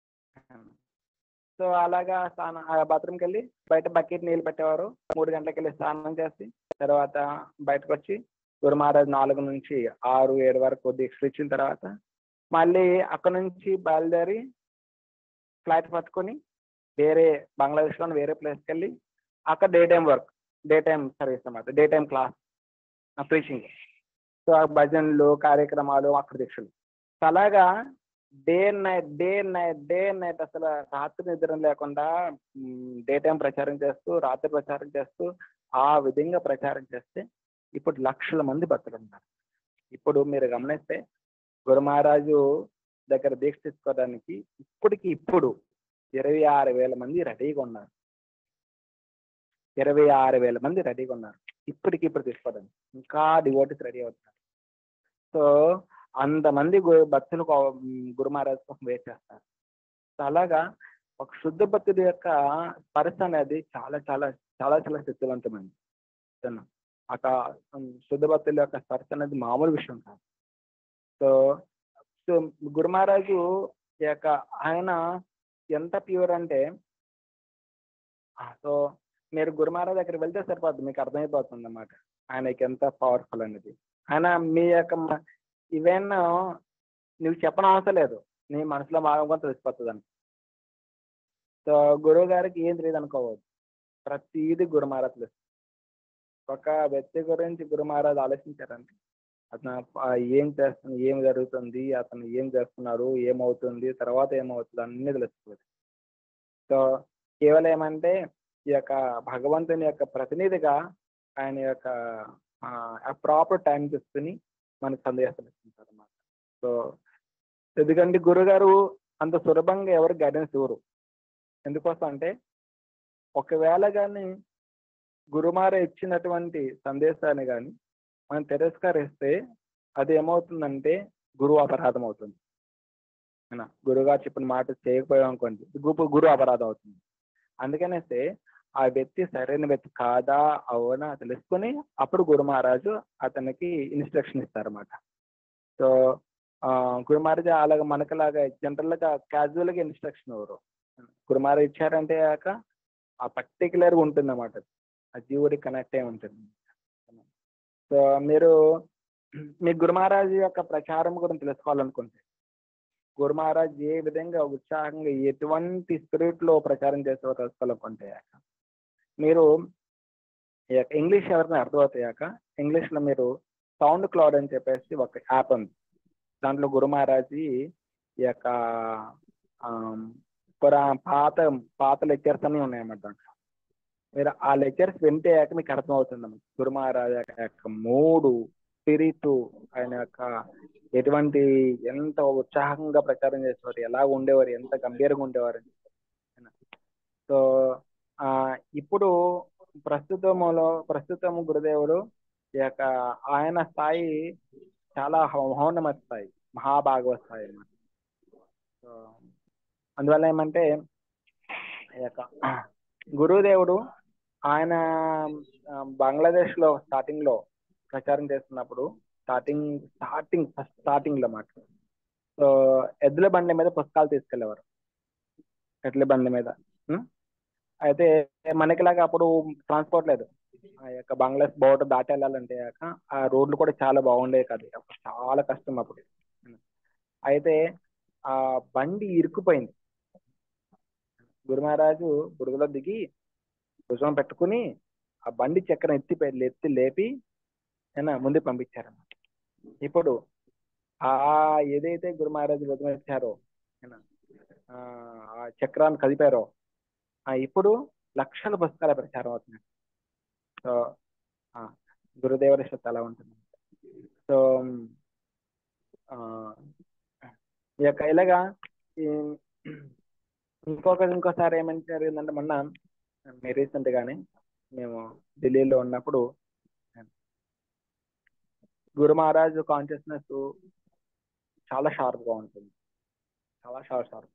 సో అలాగా స్నానం ఆ బాత్రూమ్కి వెళ్ళి బయట బకెట్ నీళ్ళు పెట్టేవారు మూడు గంటలకు వెళ్ళి స్నానం చేసి తర్వాత బయటకు వచ్చి గురు మహారాజ్ నాలుగు నుంచి ఆరు ఏడు వరకు దీక్ష ఇచ్చిన తర్వాత మళ్ళీ అక్కడ నుంచి బయలుదేరి ఫ్లైట్ పట్టుకొని వేరే బంగ్లాదేశ్లో వేరే ప్లేస్కి వెళ్ళి అక్కడ day time work day time service అన్నమాట day time class preaching so ఆ భజనలు కార్యక్రమాలు అక్కడ దీక్షలు సో అలాగా day night day night day night అసలు రాత్రి నిద్ర లేకుండా డే టైం ప్రచారం చేస్తూ రాత్రి ప్రచారం చేస్తూ ఆ విధంగా ప్రచారం చేస్తే ఇప్పుడు లక్షల మంది భక్తులు ఉన్నారు ఇప్పుడు మీరు గమనిస్తే గురు మహారాజు దగ్గర దీక్ష తీసుకోవడానికి ఇప్పటికి ఇప్పుడు ఇరవై ఆరు వేల మంది రెడీగా ఉన్నారు ఇరవై ఆరు వేల మంది రెడీగా ఉన్నారు ఇప్పటికి ఇప్పుడు తీసుకోవడానికి ఇంకా డివోటీస్ రెడీ అవుతున్నారు సో అంతమంది గు- భక్తులు కో- గురు మహారాజ్ కోసం వెయిట్ చేస్తారు సో అలాగా ఒక శుద్ధ భక్తుడి యొక్క స్పర్శ అనేది చాలా చాలా చాలా చాలా శక్తివంతమైంది చిన్న. ఒక ఉమ్, శుద్ధ భక్తుల యొక్క స్పర్శ అనేది మామూలు విషయం కాదు సో సో గురు మహారాజు ఈ యొక్క ఆయన ఎంత ప్యూర్ అంటే ఆ, సో మీరు గురు మహారాజ్ దగ్గర వెళ్తే సరిపోద్ది మీకు అర్థమైపోతుంది అన్నమాట ఆయనకి ఎంత పవర్ఫుల్ అనేది ఆయన మీ యొక్క మ- ఈవెన్ నువ్వు చెప్పడం అవసరం లేదు నీ మనసులో భాగంగా తెలిసిపోతుంది అని సో గురువు గారికి ఏం తెలియదు అనుకోవద్దు ప్రతిదీ గురు మహారాజ్ తెలుసు ఒక వ్యక్తి గురించి గురు మహారాజ్ ఆలోచించారంటే అతను ఆ ఏం చేస్తుంది ఏం జరుగుతుంది అతను ఏం చేస్తున్నారు ఏమవుతుంది తర్వాత ఏమవుతుంది అన్నీ తెలుస్తుంది సో కేవలం ఏమంటే ఈ యొక్క భగవంతుని యొక్క ప్రతినిధిగా ఆయన యొక్క ప్రాపర్ టైం తీసుకుని మనకు సందేశాలు ఇస్తుంటారు అన్నమాట సో ఎందుకంటే గురుగారు అంత సులభంగా ఎవరు గైడెన్స్ ఇవ్వరు ఎందుకోసం అంటే ఒకవేళ కానీ గురుమార ఇచ్చినటువంటి సందేశాన్ని కానీ మనం తిరస్కరిస్తే అది ఏమవుతుందంటే గురువు అపరాధం అవుతుంది అవునా? గురుగారు చెప్పిన మాట చేయకపోయాం అనుకోండి గురు గురు అపరాధం అవుతుంది అందుకనేస్తే ఆ వ్యక్తి సరైన వ్యక్తి కాదా అవునా తెలుసుకొని అప్పుడు గురు మహారాజు అతనికి ఇన్స్ట్రక్షన్ ఇస్తారన్నమాట సో ఆ గురు మహారాజ్ అలాగ మనకలాగా జనరల్ గా క్యాజువల్ గా ఇన్స్ట్రక్షన్ ఎవరు గురు మహారాజ్ ఇచ్చారంటే కాక ఆ పర్టికులర్ గా ఉంటుంది అన్నమాట ఆ జీవుడికి కనెక్ట్ అయి ఉంటుంది సో మీరు మీ గురు మహారాజ్ యొక్క ప్రచారం గురించి తెలుసుకోవాలనుకుంటే గురు మహారాజ్ ఏ విధంగా ఉత్సాహంగా ఎటువంటి స్పిరిట్ లో ప్రచారం చేస్తారో తెలుసుకోవాలనుకుంటే మీరు ఇంగ్లీష్ ఎవరైనా అర్థమవుతాయాక ఇంగ్లీష్ లో మీరు సౌండ్ క్లౌడ్ అని చెప్పేసి ఒక యాప్ ఉంది దాంట్లో గురు మహారాజ్ ఈ యొక్క ఆమ్, పురా పాత పాత లెక్చర్స్ అన్ని ఉన్నాయన్నమాట దాంట్లో మీరు ఆ లెక్చర్స్ వింటే యాక మీకు అర్థమవుతుంది గురు మహారాజ్ యొక్క మూడు స్పిరిట్ ఆయన యొక్క ఎటువంటి ఎంత ఉత్సాహంగా ప్రచారం చేసేవారు ఎలా ఉండేవారు ఎంత గంభీరంగా ఉండేవారు అని. సో ఆ ఇప్పుడు ప్రస్తుతములో ప్రస్తుతం గురుదేవుడు ఈ యొక్క ఆయన స్థాయి చాలా మహోన్నత స్థాయి మహాభాగవత స్థాయి అన్నమాట సో అందువల్ల ఏమంటే ఈ యొక్క గురుదేవుడు ఆయన ఆ, బంగ్లాదేశ్ లో స్టార్టింగ్ లో ప్రచారం చేస్తున్నప్పుడు స్టార్టింగ్ స్టార్టింగ్ ఫస్ట్ స్టార్టింగ్ లో మాట సో ఎద్దుల బండి మీద పుస్తకాలు తీసుకెళ్లేవారు ఎడ్ల బండి మీద ఉం? అయితే మనకిలాగా అప్పుడు ట్రాన్స్పోర్ట్ లేదు ఆ యొక్క బంగ్లాదేశ్ బోర్డర్ దాటి వెళ్ళాలంటే కాక ఆ రోడ్లు కూడా చాలా బాగుండేవి కాదు అప్పుడు చాలా కష్టం అప్పుడు అయితే ఆ బండి ఇరుక్కుపోయింది గురు మహారాజు బురదలో దిగి భుజం పెట్టుకుని ఆ బండి చక్రం ఎత్తి పె- ఎత్తి లేపి ఏనా ముందుకు పంపించారన్నమాట ఇప్పుడు ఆ ఏదైతే గురు మహారాజు భుజం ఎత్తారో ఏనా, ఆ ఆ చక్రాన్ని కదిపారో ఆ ఇప్పుడు లక్షల పుస్తకాల ప్రచారం అవుతున్నాయి సో ఆ, గురుదేవుడి శ్రద్ధ అలా ఉంటుంది సో ఆ, ఈ యొక్క ఇలాగా ఈ ఇంకొక ఇంకోసారి ఏమని జరిగిందంటే మొన్న మీ రీసెంట్ గానే మేము ఢిల్లీలో ఉన్నప్పుడు గురు మహారాజ్ కాన్షియస్నెస్ చాలా షార్ప్ గా ఉంటుంది చాలా షార్ప్ షార్ప్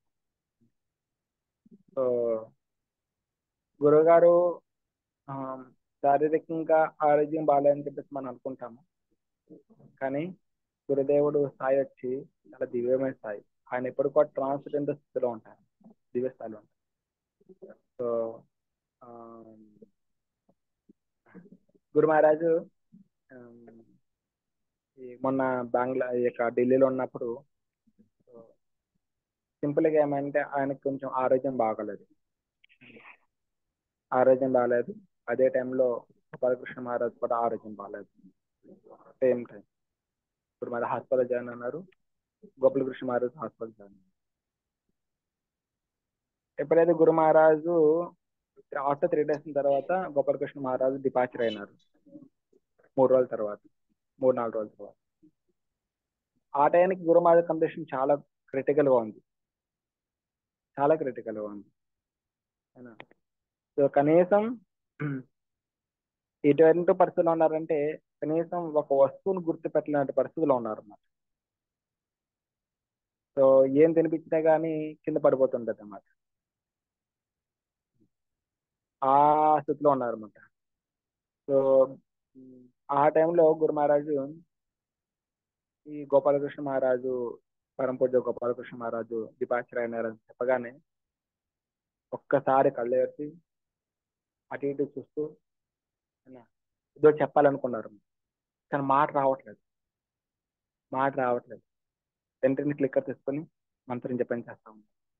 సో గురుగారు ఆ, శారీరకంగా ఆరోగ్యం బాగాలేదని చెప్పేసి మనం అనుకుంటాము కానీ గురుదేవుడు స్థాయి వచ్చి చాలా దివ్యమైన స్థాయి ఆయన ఎప్పుడు కూడా ట్రాన్స్జెండర్ స్థితిలో ఉంటారు దివ్య స్థాయిలో ఉంటారు సో ఆ, గురు మహారాజు ఆమ్, ఈ మొన్న బంగ్లా ఈ యొక్క ఢిల్లీలో ఉన్నప్పుడు సింపుల్ గా ఏమంటే ఆయనకు కొంచెం ఆరోగ్యం బాగలేదు ఆరోగ్యం బాగాలేదు అదే టైంలో గోపాలకృష్ణ మహారాజ్ కూడా ఆరోగ్యం బాగాలేదు సేమ్ టైం ఇప్పుడు మరి హాస్పిటల్ జాయిన్ అన్నారు గోపాలకృష్ణ మహారాజ్ హాస్పిటల్ జాయిన్ అయ్యారు. ఎప్పుడైతే గురు మహారాజు ఆఫ్టర్ త్రీ డేస్ తర్వాత గోపాలకృష్ణ మహారాజు డిపార్చర్ అయినారు మూడు రోజుల తర్వాత మూడు నాలుగు రోజుల తర్వాత ఆ టైంకి గురు మహారాజ్ కండిషన్ చాలా క్రిటికల్ గా ఉంది చాలా క్రిటికల్ గా ఉంది అయినా సో కనీసం ఎటువంటి పరిస్థితుల్లో ఉన్నారంటే కనీసం ఒక వస్తువును గుర్తుపెట్టలేని పరిస్థితిలో ఉన్నారు అన్నమాట సో ఏం తినిపించినా గానీ కింద పడిపోతుంటది అన్నమాట ఆ స్థితిలో ఉన్నారు అనమాట సో ఉమ్, ఆ టైంలో గురు మహారాజు ఈ గోపాలకృష్ణ మహారాజు పరమ పూజ్య గోపాలకృష్ణ మహారాజు డిపార్చర్ అయినారని చెప్పగానే ఒక్కసారి కళ్ళేసి అటు ఇటు చూస్తూ అన్న, ఏదో చెప్పాలనుకున్నారు కానీ మాట రావట్లేదు మాట రావట్లేదు వెంటనే క్లిక్కర్ తీసుకొని మంత్రం జపం చేస్తాం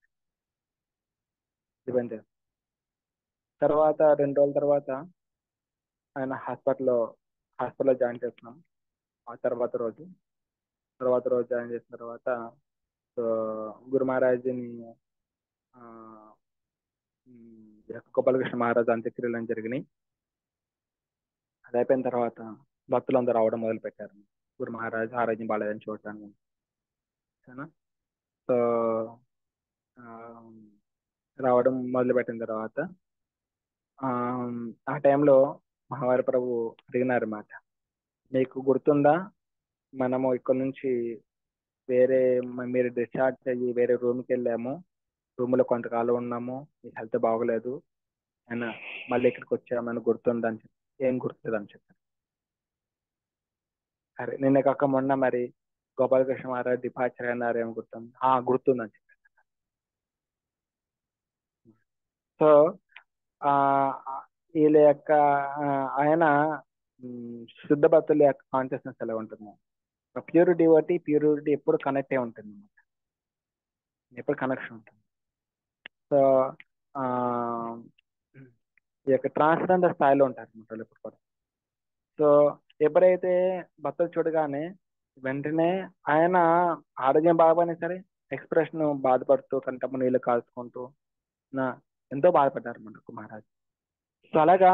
జపం చేస్తాం తర్వాత రెండు రోజుల తర్వాత ఆయన హాస్పిటల్లో హాస్పిటల్లో జాయిన్ చేస్తున్నాం ఆ తర్వాత రోజు తర్వాత రోజు జాయిన్ చేసిన తర్వాత సో గురు మహారాజుని ఆ, ఉమ్, గోపాలకృష్ణ మహారాజు అంత్యక్రియలు అని జరిగినాయి అది అయిపోయిన తర్వాత భక్తులందరూ రావడం మొదలు పెట్టారు గురు మహారాజు ఆరోగ్యం బాగాలేదని చూడటానికి ఓకేనా సో ఆ, రావడం మొదలు పెట్టిన తర్వాత ఆ, ఆ టైంలో మహావారి ప్రభు అడిగినారు మాట మీకు గుర్తుందా మనము ఇక్కడ నుంచి వేరే మ- మీరు డిశ్చార్జ్ అయ్యి వేరే రూమ్కి వెళ్ళాము రూమ్లో కొంతకాలం ఉన్నాము మీ హెల్త్ బాగోలేదు అయినా మళ్ళీ ఇక్కడికి వచ్చామని గుర్తుందని చెప్పి ఏం గుర్తులేదు అని చెప్పారు సరే నిన్న కాక మొన్న మరి గోపాలకృష్ణ మహారాజ్ డిపార్చర్ అయినారు ఏమో గుర్తుంది ఆ గుర్తుందని చెప్పారు సో ఆ వీళ్ళ యొక్క ఆ, ఆయన మ్, శుద్ధ భక్తుల యొక్క కాన్షియస్నెస్ ఎలా ఉంటుంది ప్యూర్ డివోటీ ప్యూరిటీ ఎప్పుడు కనెక్ట్ అయి ఉంటుంది అన్నమాట ఎప్పుడు కనెక్షన్ ఉంటుంది సో ఆ ఈ యొక్క ట్రాన్స్జెండర్ స్థాయిలో ఉంటారు అన్నమాట వాళ్ళు ఎప్పుడు కూడా సో ఎప్పుడైతే భక్తులు చూడగానే వెంటనే ఆయన ఆరోగ్యం బాగాపోయినా సరే ఎక్స్ప్రెషన్ బాధపడుతూ కంటమ్మ నీళ్ళు కాల్చుకుంటూ నా ఎంతో బాధపడ్డారు మనకు మహారాజ్ సో అలాగా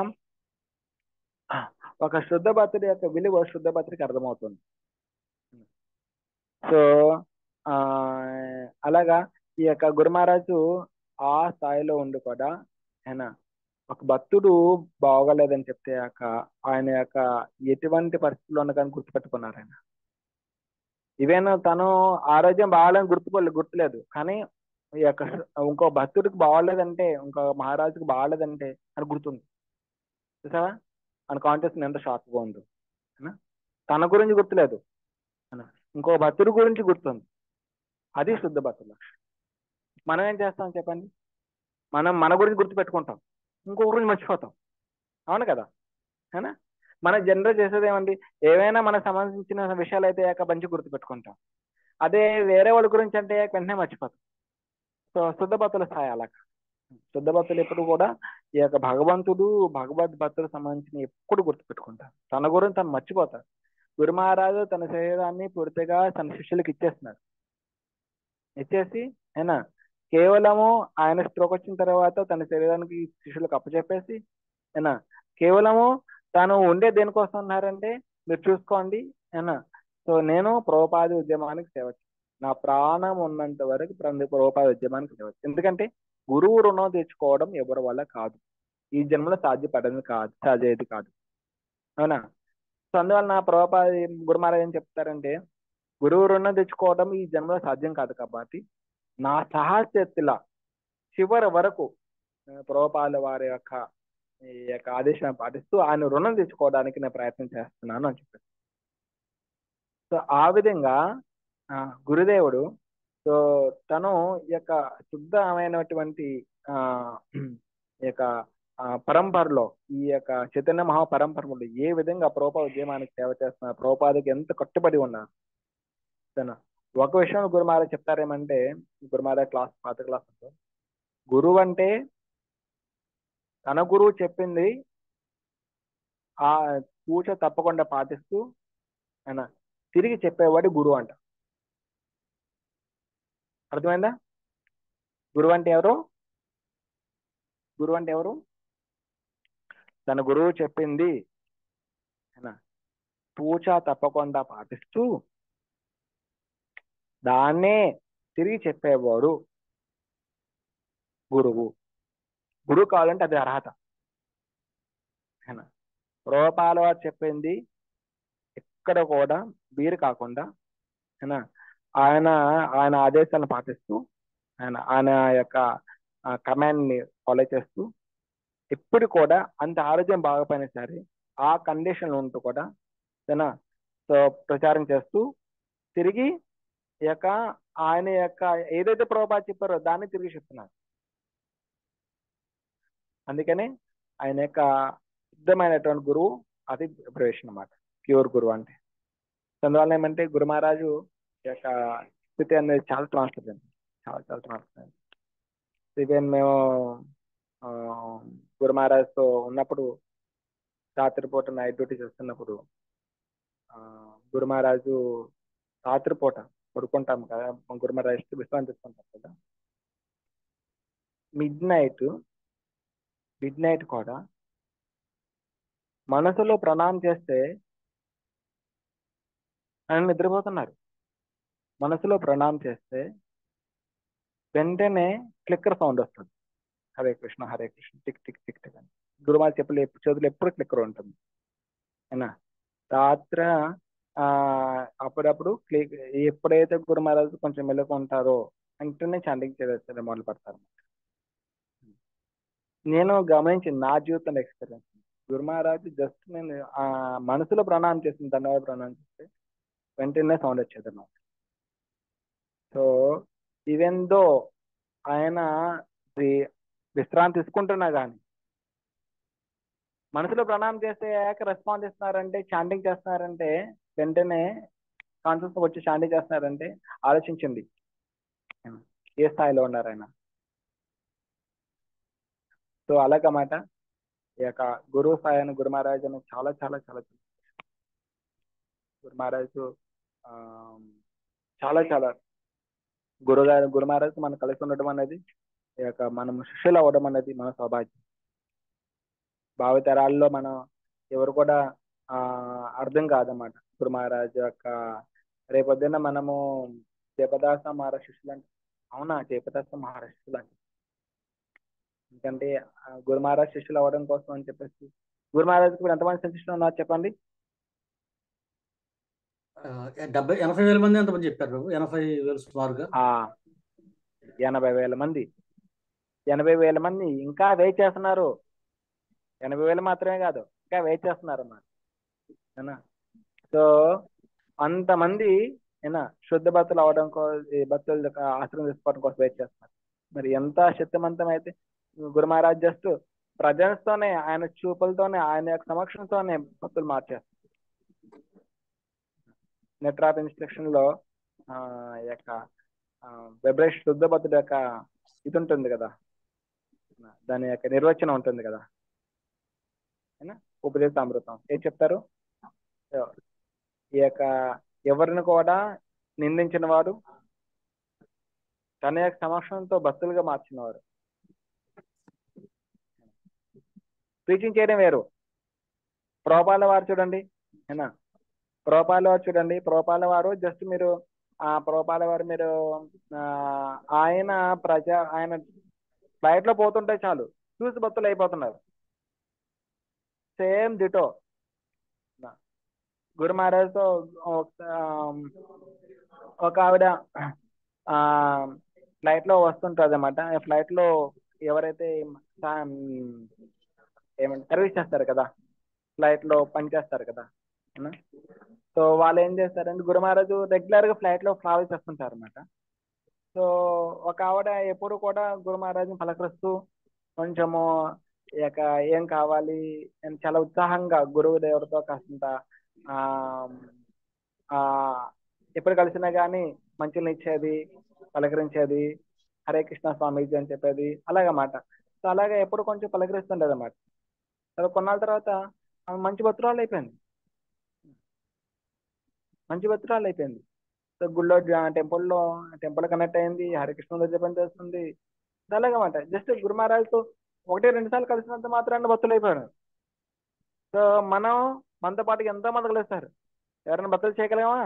ఒక శుద్ధ భక్తుడి యొక్క విలువ శుద్ధ భక్తుడికి అర్థమవుతుంది సో ఆ అలాగా ఈ యొక్క గురు మహారాజు ఆ స్థాయిలో ఉండి కూడా ఆయన ఒక భక్తుడు బాగోలేదని చెప్తే యొక్క ఆయన యొక్క ఎటువంటి పరిస్థితుల్లో ఉన్న కానీ గుర్తుపెట్టుకున్నారు ఆయన ఈవెన్ తను ఆరోగ్యం బాగాలని గుర్తుకోలేదు గుర్తులేదు కానీ ఈ యొక్క ఇంకో భక్తుడికి బాగోలేదంటే ఇంకో మహారాజుకి బాగోలేదంటే అని గుర్తుంది చూసావా మన కాన్షియస్ ఎంత షార్ప్గా ఉందో అవునా? తన గురించి గుర్తులేదు అవునా? ఇంకో భక్తుడి గురించి గుర్తుంది అది శుద్ధ భక్తుల లక్షణం మనం ఏం చేస్తాం చెప్పండి మనం మన గురించి గుర్తుపెట్టుకుంటాం ఇంకో గురించి మర్చిపోతాం అవును కదా అవునా మన జనరల్ చేసేది ఏమండి ఏవైనా మనకు సంబంధించిన విషయాలు అయితే యాక మంచి గుర్తుపెట్టుకుంటాం అదే వేరే వాళ్ళ గురించి అంటే వెంటనే మర్చిపోతాం సో శుద్ధ భక్తుల స్థాయి అలా కాదు. శుద్ధ భక్తులు ఎప్పుడు కూడా ఈ యొక్క భగవంతుడు భగవద్ భక్తులకు సంబంధించిన ఎప్పుడు గుర్తుపెట్టుకుంటారు తన గురించి తను మర్చిపోతారు గురు మహారాజు తన శరీరాన్ని పూర్తిగా తన శిష్యులకు ఇచ్చేస్తున్నారు ఇచ్చేసి అయినా కేవలము ఆయన స్ట్రోక్ వచ్చిన తర్వాత తన శరీరానికి శిష్యులకు అప్పచెప్పేసి అయినా కేవలము తాను ఉండే దేనికోసం ఉన్నారంటే మీరు చూసుకోండి అయినా సో నేను ప్రోపాది ఉద్యమానికి సేవ చేస్తాను. నా ప్రాణం ఉన్నంత వరకు ప్ర- ప్రోపాది ఉద్యమానికి సేవ చేస్తాను. ఎందుకంటే గురువు రుణం తెచ్చుకోవడం ఎవరి వల్ల కాదు ఈ జన్మలో సాధ్యపడేది కాదు సాధ్యది కాదు అవునా సో అందువల్ల నా ప్రభుపాది గురు మహారాజ్ ఏం చెప్తారంటే గురువు రుణం తెచ్చుకోవడం ఈ జన్మలో సాధ్యం కాదు కాబట్టి నా సహశక్తిలా చివరి వరకు ప్రభుపాల వారి యొక్క ఈ యొక్క ఆదేశాన్ని పాటిస్తూ ఆయన రుణం తెచ్చుకోవడానికి నేను ప్రయత్నం చేస్తున్నాను అని చెప్పారు సో ఆ విధంగా ఆ, గురుదేవుడు సో తను ఈ యొక్క శుద్ధమైనటువంటి ఆ ఈ యొక్క ఆ, పరంపరలో ఈ యొక్క చైతన్య మహా పరంపరలో ఏ విధంగా ప్రోపా ఉద్యమానికి సేవ చేస్తున్నారు ప్రోపాదికి ఎంత కట్టుబడి ఉన్నారు తను ఒక విషయం గురుమార చెప్తారేమంటే గురుమార క్లాస్ పాత క్లాస్ గురువు అంటే తన గురువు చెప్పింది ఆ పూజ తప్పకుండా పాటిస్తూ ఆయన తిరిగి చెప్పేవాడు గురువు అంట అర్థమైందా గురువు అంటే ఎవరు గురువు అంటే ఎవరు తన గురువు చెప్పింది ఆయన పూజ తప్పకుండా పాటిస్తూ దాన్నే తిరిగి చెప్పేవాడు గురువు గురువు కావాలంటే అది అర్హత ఆయన ప్రభుపాల వారు చెప్పింది ఎక్కడ కూడా వీరు కాకుండా ఆయన ఆయన ఆయన ఆదేశాలను పాటిస్తూ ఆయన ఆయన యొక్క కమాండ్ ని ఫాలో చేస్తూ ఎప్పుడు కూడా అంత ఆరోగ్యం బాగపోయినా సరే ఆ కండిషన్ ఉంటూ కూడా ఏనా సో ప్రచారం చేస్తూ తిరిగి ఈ యొక్క ఆయన యొక్క ఏదైతే ప్రభుపాద చెప్పారో దాన్ని తిరిగి చెప్తున్నారు అందుకనే ఆయన యొక్క సిద్ధమైనటువంటి గురువు అది ప్రవేశం అన్నమాట ప్యూర్ గురువు అంటే అందువల్ల ఏమంటే గురు మహారాజు యొక్క స్థితి అనేది చాలా ట్రాన్స్పరెంట్ చాలా చాలా ట్రాన్స్పరెంట్ ఈవెన్ మేము ఆ, గురు మహారాజ్తో ఉన్నప్పుడు రాత్రిపూట నైట్ డ్యూటీ చేస్తున్నప్పుడు ఆ, గురు మహారాజు రాత్రిపూట పడుకుంటాం కదా గురు మహారాజ్ విశ్రాంతి తీసుకుంటాం కదా మిడ్ నైట్ మిడ్ నైట్ కూడా మనసులో ప్రణామం చేస్తే ఆయన నిద్రపోతున్నారు మనసులో ప్రణామం చేస్తే వెంటనే క్లిక్కర్ సౌండ్ వస్తుంది Hare Krishna Hare Krishna tick tick tick tick అని గురుమాల చెప్పులు ఎప్పుడు చేతులు ఎప్పుడు క్లిక్కర్ ఉంటుంది అయినా రాత్ర ఆ అప్పుడప్పుడు క్లిక్ ఎప్పుడైతే గురు మహారాజు కొంచెం మెలకు ఉంటారో వెంటనే చాంటింగ్ చేసేది మొదలు పెడతారు నేను గమనించింది నా జీవితంలో ఎక్స్పీరియన్స్ గురు మహారాజు జస్ట్ నేను ఆ మనసులో ప్రణామం చేసిన ధన్యవాద ప్రణామం చేస్తే వెంటనే సౌండ్ వచ్చేది అన్నమాట సో ఈవెన్ దో ఆయన వి- విశ్రాంతి తీసుకుంటున్నా కానీ మనసులో ప్రణామం చేస్తే ఏక రెస్పాన్స్ ఇస్తున్నారంటే చాంటింగ్ చేస్తున్నారంటే వెంటనే కాన్షియస్ వచ్చి చాంటింగ్ చేస్తున్నారంటే ఆలోచించండి ఏ స్థాయిలో ఉన్నారు ఆయన సో అలాగమాట ఈ యొక్క గురువు స్థాయిని గురు మహారాజ్ అని చాలా చాలా చాలా గురు మహారాజు ఆ, చాలా చాలా గురుగారు గురు మహారాజు మనం కలిసి ఉండడం అనేది ఈ యొక్క మనం శిష్యులు అవ్వడం అనేది మన సౌభాగ్యం భావితరాల్లో మనం ఎవరు కూడా ఆ అర్థం కాదన్నమాట గురు మహారాజ్ యొక్క రేపొద్దున మనము జపదాస మహారాజ్ శిష్యులు అంటే అవునా జపదాస మహారాజ్ శిష్యులు అంటే ఎందుకంటే ఆ గురు మహారాజ్ శిష్యులు అవ్వడం కోసం అని చెప్పేసి గురు మహారాజ్కి ఇప్పుడు ఎంతమంది శిష్యులు ఉన్నారు చెప్పండి ఆ, డెబ్బై ఎనభై వేల మంది ఎంతమంది చెప్పారు ప్రభు ఎనభై వేలు సుమారుగా ఆ ఎనభై వేల మంది ఎనభై వేల మంది ఇంకా వెయిట్ చేస్తున్నారు ఎనభై వేలు మాత్రమే కాదు ఇంకా వెయిట్ చేస్తున్నారు అన్నమాట ఏనా సో అంతమంది ఏనా శుద్ధ భక్తులు అవడం కోసం భక్తుల యొక్క ఆశ్రమం తీసుకోవడం కోసం వెయిట్ చేస్తున్నారు మరి ఎంత శక్తివంతం అయితే గురు మహారాజ్ జస్ట్ ప్రజెన్స్ తోనే ఆయన చూపులతోనే ఆయన యొక్క సమక్షంతోనే భక్తులు మార్చేస్తారు నెట్ ఆఫ్ ఇన్స్ట్రక్షన్ లో ఆ ఈ యొక్క వెబ్రేషన్ శుద్ధ భక్తుడు యొక్క ఇది ఉంటుంది కదా దాని యొక్క నిర్వచనం ఉంటుంది కదా ఏనా ఉపదేశామృతం ఏం చెప్తారు ఈ యొక్క ఎవరిని కూడా నిందించిన వారు తన యొక్క సమక్షంతో భక్తులుగా మార్చిన వారు ప్రీచింగ్ చేయడం వేరు ప్రోపాల వారు చూడండి ఏనా ప్రోపాల వారు చూడండి ప్రోపాల వారు జస్ట్ మీరు ఆ ప్రోపాల వారు మీరు ఆ, ఆయన ప్రజా ఆయన ఫ్లైట్ లో పోతుంటే చాలు చూసి భక్తులు అయిపోతున్నారు సేమ్ డిటో గురు మహారాజ్ తో ఒక ఒక ఆవిడ ఆ ఫ్లైట్ లో వస్తుంటది అనమాట ఫ్లైట్ లో ఎవరైతే సా- ఏమంటే సర్వీస్ చేస్తారు కదా ఫ్లైట్ లో పని చేస్తారు కదా అవునా? సో వాళ్ళు ఏం చేస్తారంటే గురు మహారాజు రెగ్యులర్ గా ఫ్లైట్ లో ట్రావెల్ చేస్తుంటారు అనమాట సో ఒక ఆవిడ ఎప్పుడు కూడా గురు మహారాజుని పలకరిస్తూ కొంచెము ఈ యొక్క ఏం కావాలి అని చాలా ఉత్సాహంగా గురువు దేవుడితో కాస్తంత ఆ ఆ ఎప్పుడు కలిసినా కానీ మంచిని ఇచ్చేది పలకరించేది హరే కృష్ణ స్వామీజీ అని చెప్పేది అలాగమాట సో అలాగే ఎప్పుడు కొంచెం పలకరిస్తుండేది అన్నమాట తర్వాత కొన్నాళ్ళ తర్వాత ఆమె మంచి భక్తురాలు అయిపోయింది మంచి భక్తురాలు అయిపోయింది సో గుళ్ళో టెంపుల్లో టెంపుల్ కనెక్ట్ అయింది హరికృష్ణ జపం చేస్తుంది అలాగమాట జస్ట్ గురు మహారాజుతో ఒకటి రెండు సార్లు కలిసినంత మాత్రాన్ని భక్తులు అయిపోయారు సో మనం మనతో పాటు ఎంతో మంది కలుస్తారు ఎవరైనా భక్తులు చేయగలమా